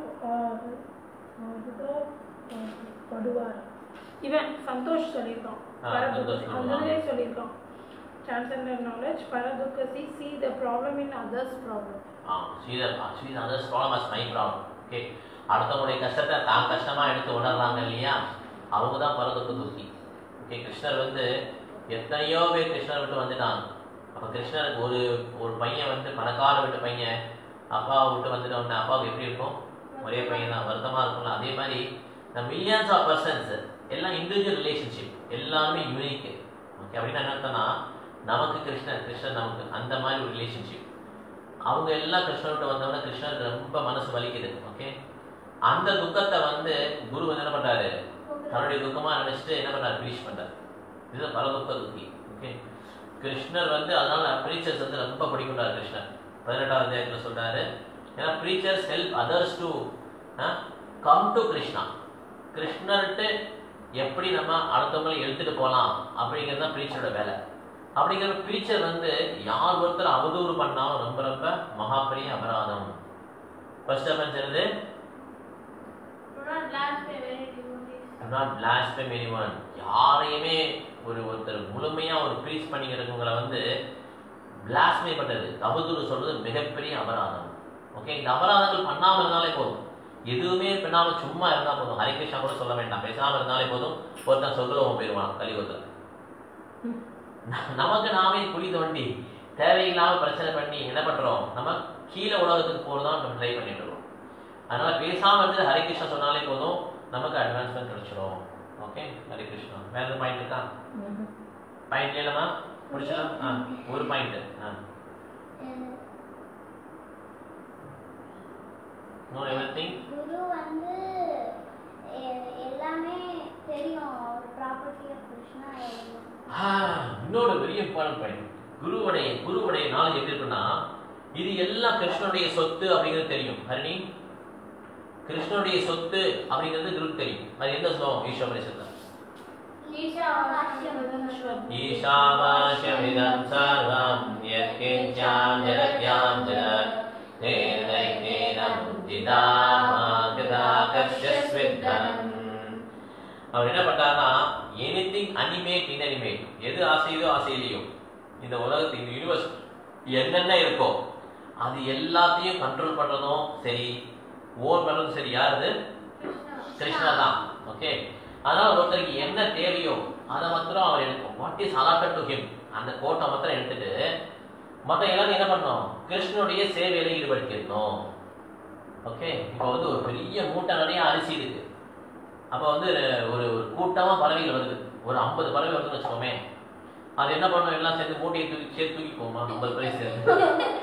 படுவார் இவன் சந்தோஷ் சொல்லியிருக்கான் ஆ, பரதுக்க சந்தோஷ் சொல்லுவான். அதுலேயே சொல்லியிருக்கான் டிரான்செண்டர் நாலேஜ் பரதுக்க see see the problem in others problem ஆ Sridhar Sridhar others problem as my problem okay அடுத்தவங்களுடைய கஷ்டத்தை தான் கஷ்டமா எடுத்து உணர்றாங்க இல்லையா அவங்க தான் பரதுக்கு துக்கி ஓகே கிருஷ்ணர் வந்து எத்தனையோ பேர் கிருஷ்ணர் விட்டு வந்துட்டாங்க அப்போ கிருஷ்ணருக்கு ஒரு ஒரு பையன் வந்து பணக்கார விட்டு பையன் அப்பாவை விட்டு வந்துட்ட உடனே அப்பாவுக்கு எப்படி இருக்கும் ஒரே பையன் தான் வருத்தமாக இருக்கும்ல அதே மாதிரி இந்த மில்லியன்ஸ் ஆஃப் பர்சன்ஸ் எல்லாம் இண்டிவிஜுவல் ரிலேஷன்ஷிப் எல்லாருமே யூனிக் ஓகே அப்படின்னா என்ன அர்த்தம்னா நமக்கு கிருஷ்ணர் கிருஷ்ணர் நமக்கு அந்த மாதிரி ஒரு ரிலேஷன்ஷிப் அவங்க எல்லாம் கிருஷ்ணர்கிட்ட வந்தவொடனே கிருஷ்ணருக்கு ரொம்ப மனசு வலிக்குது ஓகே அந்த துக்கத்தை வந்து குரு வந்து என்ன பண்றாரு தன்னுடைய துக்கமா நினைச்சிட்டு என்ன பண்றாரு ஃபினிஷ் பண்றாரு இது பரதுக்க துக்கி ஓகே கிருஷ்ணர் வந்து அதனால ப்ரீச்சர்ஸ் வந்து ரொம்ப பிடிக்கும்டாரு கிருஷ்ணர் பதினெட்டாவது அத்தியாயத்தில் சொல்றாரு ஏன்னா preachers help others to come to Krishna கிருஷ்ணர்கிட்ட எப்படி நம்ம அடுத்தவங்களை எடுத்துட்டு போகலாம் அப்படிங்கிறது தான் ப்ரீச்சரோட வேலை அப்படிங்கிற ப்ரீச்சர் வந்து யார் ஒருத்தர் அவதூறு பண்ணாலும் ரொம்ப ரொம்ப மகாபெரிய அபராதம் ஃபர்ஸ்ட் அஃபென்ஸ் என்னது Do not blaspheme any devotees. Not blaspheme anyone யாரையுமே ஒரு ஒருத்தர் முழுமையா ஒரு ப்ரீச் பண்ணிக்கிறவங்களை வந்து blaspheme பண்றது அவதூறு சொல்றது மிகப்பெரிய அபராதம் ஓகே இந்த அபராதங்கள் பண்ணாம இருந்தாலே போதும் எதுவுமே பண்ணாம சும்மா இருந்தா போதும் ஹரிகிருஷ்ணா கூட சொல்ல வேண்டாம் பேசாம இருந்தாலே போதும் ஒருத்தன் சொர்க்கலோகம் போயிடுவான் கலியுகத்துல ந- நமக்கு நாமே குழி தோண்டி தேவையில்லாம பிரச்சனை பண்ணி என்ன பண்றோம் நம்ம கீழே உலகத்துக்கு போறதான் நம்ம ட்ரை பண்ணிட்டு இருக்கோம் அதனால பேசாம இருந்து ஹரே கிருஷ்ணா சொன்னாலே போதும் நமக்கு அட்வான்ஸ்மெண்ட் கிடைச்சிடும் ஓகே ஹரே கிருஷ்ணா வேற எதுவும் பாயிண்ட் இருக்கா பாயிண்ட் இல்லைமா முடிச்சலாம் ஆ ஒரு பாயிண்ட் ஆ நோ எவ்ரி திங் குரு வந்து எ- எல்லாமே தெரியும் ஒரு ப்ராப்பர்ட்டி ஆஃப் கிருஷ்ணா எல்லாம். இன்னொரு பெரிய இம்பார்ட்டன்ட் பாயிண்ட் குருவுடைய குருவுடைய நாலேஜ் எப்படி இருக்குன்னா இது எல்லாம் கிருஷ்ணனுடைய சொத்து அப்படிங்கிறது தெரியும் ஹரிணி கிருஷ்ணனுடைய சொத்து அப்படிங்கிறது குருக்கு தெரியும் அது எந்த ஸ்லோகம் ஈஸ்வரேஸ்வரர் ஈஷாவாஸ்யமிதம் சர்வம் யத்கிஞ்சாம் ஜகத்யாம் ஜகத் தேன தைத்தேன முத்திதாமாகதாகர்ஷஸ்வித்தம் அவர் என்ன பண்றாருன்னா எனிதிங் அனிமேட் இன்அனிமேட் எது ஆசையதோ ஆசையிலையோ இந்த உலகத்து இந்த யூனிவர்ஸ் என்னென்ன இருக்கோ அது எல்லாத்தையும் கண்ட்ரோல் பண்றதும் சரி ஓன் பண்றதும் சரி யாருது கிருஷ்ணா தான் ஓகே அதனால ஒருத்தருக்கு என்ன தேவையோ அதை மாத்திரம் அவர் எடுக்கும் what is allotted to him அந்த கோட்டை மாத்திரம் எடுத்துட்டு மற்ற எல்லாரும் என்ன பண்ணணும் கிருஷ்ணனுடைய சேவையில ஈடுபடுத்திருக்கணும் ஓகே இப்போ வந்து ஒரு பெரிய மூட்டை நிறைய அரிசி இருக்கு அப்போ வந்து ஒரு ஒரு கூட்டமா பறவைகள் வருது ஒரு ஐம்பது பறவை வருதுன்னு வச்சுக்கோமே அது என்ன பண்ணும் எல்லாம் சேர்ந்து மூட்டையை தூக்கி சேர்த்து தூக்கி போமா ஐம்பது பறவை சேர்ந்து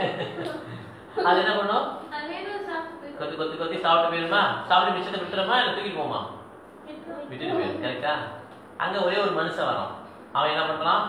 அது என்ன பண்ணும் கொத்தி கொத்தி கொத்தி சாப்பிட்டு போயிருமா சாப்பிட்டு மிச்சத்தை விட்டுருமா இல்லை தூக்கி போமா விட்டுட்டு போயிடும் கரெக்டா அங்க ஒரே ஒரு மனுஷன் வரான் அவன் என்ன பண்றான்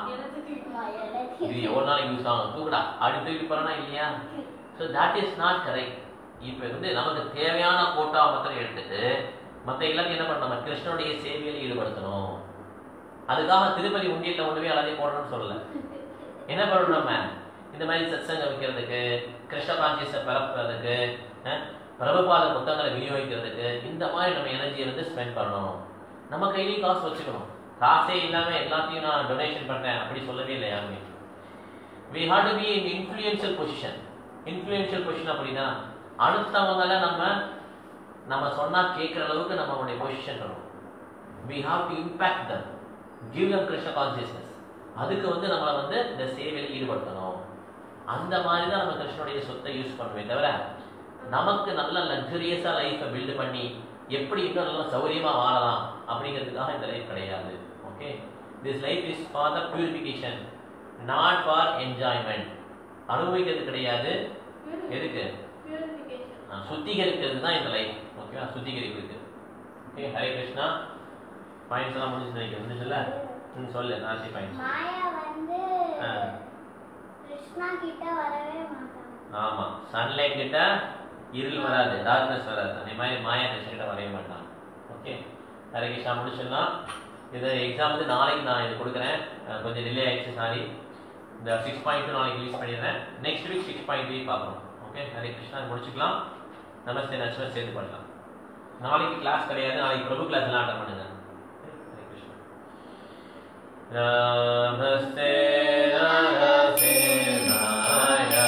இது எவ்வளவு நாளைக்கு யூஸ் ஆகும் தூக்குடா அப்படி தூக்கி போறானா இல்லையா so that is not correct இப்போ வந்து நமக்கு தேவையான கோட்டா மாத்திரம் எடுத்துட்டு மற்ற எல்லாத்தையும் என்ன பண்ணணும் நம்ம கிருஷ்ணனுடைய சேவையில் ஈடுபடுத்தணும் அதுக்காக திருப்பதி உண்டியல்ல கொண்டு போய் எல்லாத்தையும் போடணும்னு சொல்லல என்ன பண்ணணும் நம்ம இந்த மாதிரி சத்சங்க வைக்கிறதுக்கு கிருஷ்ண கான்சியஸை பரப்புறதுக்கு அஹ், பிரபுபாத புத்தகங்களை விநியோகிக்கிறதுக்கு இந்த மாதிரி நம்ம எனர்ஜியை வந்து ஸ்பெண்ட் பண்ணணும் நம்ம கையிலையும் காசு வச்சுக்கணும் காசே இல்லாம எல்லாத்தையும் நான் டொனேஷன் பண்றேன் அப்படி சொல்லவே இல்லை யாருமே we have to be in influential position influential position அப்படின்னா அடுத்தவங்கள நம்ம நம்ம சொன்னா கேட்குற அளவுக்கு நம்மளுடைய பொசிஷன் இருக்கணும் we have to impact them give them Krishna consciousness அதுக்கு வந்து நம்மளை வந்து இந்த சேவையில் ஈடுபடுத்தணும் அந்த மாதிரி தான் நம்ம கிருஷ்ணனுடைய சொத்தை யூஸ் பண்ணுமே தவிர நமக்கு நல்ல லக்ஸரியஸாக லைஃப்பை பில்டு பண்ணி எப்படி இன்னும் நல்லா சௌகரியமா வாழலாம் அப்படிங்கிறதுக்காக இந்த லைஃப் கிடையாது okay this life is for the purification not for enjoyment அனுபவிக்கிறது கிடையாது எதுக்கு ஆஹ் சுத்திகரிக்கிறது தான் இந்த லைஃப் ஓகேவா சுத்திகரிப்புக்கு ஓகே ஹரே கிருஷ்ணா பாயிண்ட்ஸ் எல்லாம் முடிஞ்சு நினைக்கிறேன் முடிஞ்சல ம் சொல்லு நாசி பாயிண்ட்ஸ் மாயா வந்து ஆ. கிருஷ்ணா கிட்ட வரவே மாட்டாங்க ஆமா சன்லைட் கிட்ட இருள் வராது டார்க்னஸ் வராது அதே மாதிரி மாயா கிருஷ்ண கிட்ட வரவே மாட்டான் ஓகே ஹரே கிருஷ்ணா முடிச்சிடலாம் இது எக்ஸாம் வந்து நாளைக்கு நான் இது கொடுக்குறேன் அஹ் கொஞ்சம் டிலே ஆயிடுச்சு சாரி இந்த சிக்ஸ் பாயிண்ட் டூ நாளைக்கு ரிலீஸ் பண்ணிடுறேன் next week six point three பார்க்கணும் ஓகே ஹரே கிருஷ்ணா இது முடிச்சுக்கலாம் நமஸ்தே நச்சுவன் சேர்த்து பண்ணலாம் நாளைக்கு கிளாஸ் கிடையாது நாளைக்கு பிரபு கிளாஸ் எல்லாம் அட்டன் பண்ணுங்க ஹரே கிருஷ்ணா நமஸ்தே நரசிம்ஹாய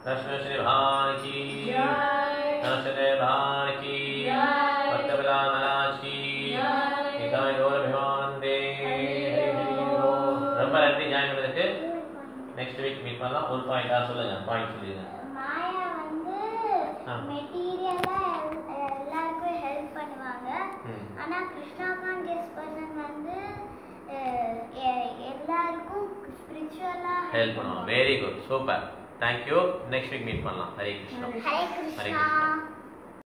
कृष्ण श्री भगवान की जय कृष्ण भगवान की जय। भक्तविला महाराज की जय। निताय गौर भगवान दे हरि हरि बोल ரொம்ப நன்றி ஜாயின் பண்ணதுக்கு நெக்ஸ்ட் வீக் மீட் பண்ணலாம் ஒரு பாயிண்டா சொல்லுங்க பாயிண்ட் சொல்லுங்க மாயா வந்து ஆ. மெட்டீரியலா எல்லாருக்கும் ஹெல்ப் பண்ணுவாங்க ம். ஆனா கிருஷ்ணாகாந்த் கெஸ் பர்சன் வந்து அஹ், எ- எல்லாருக்கும் ஸ்பிரிச்சுவலா ஹெல்ப் பண்ணுவோம் very good super thank you next week meet பண்ணலாம் ஹரே கிருஷ்ணா ஹரே ஹரே கிருஷ்ணா கிருஷ்ணா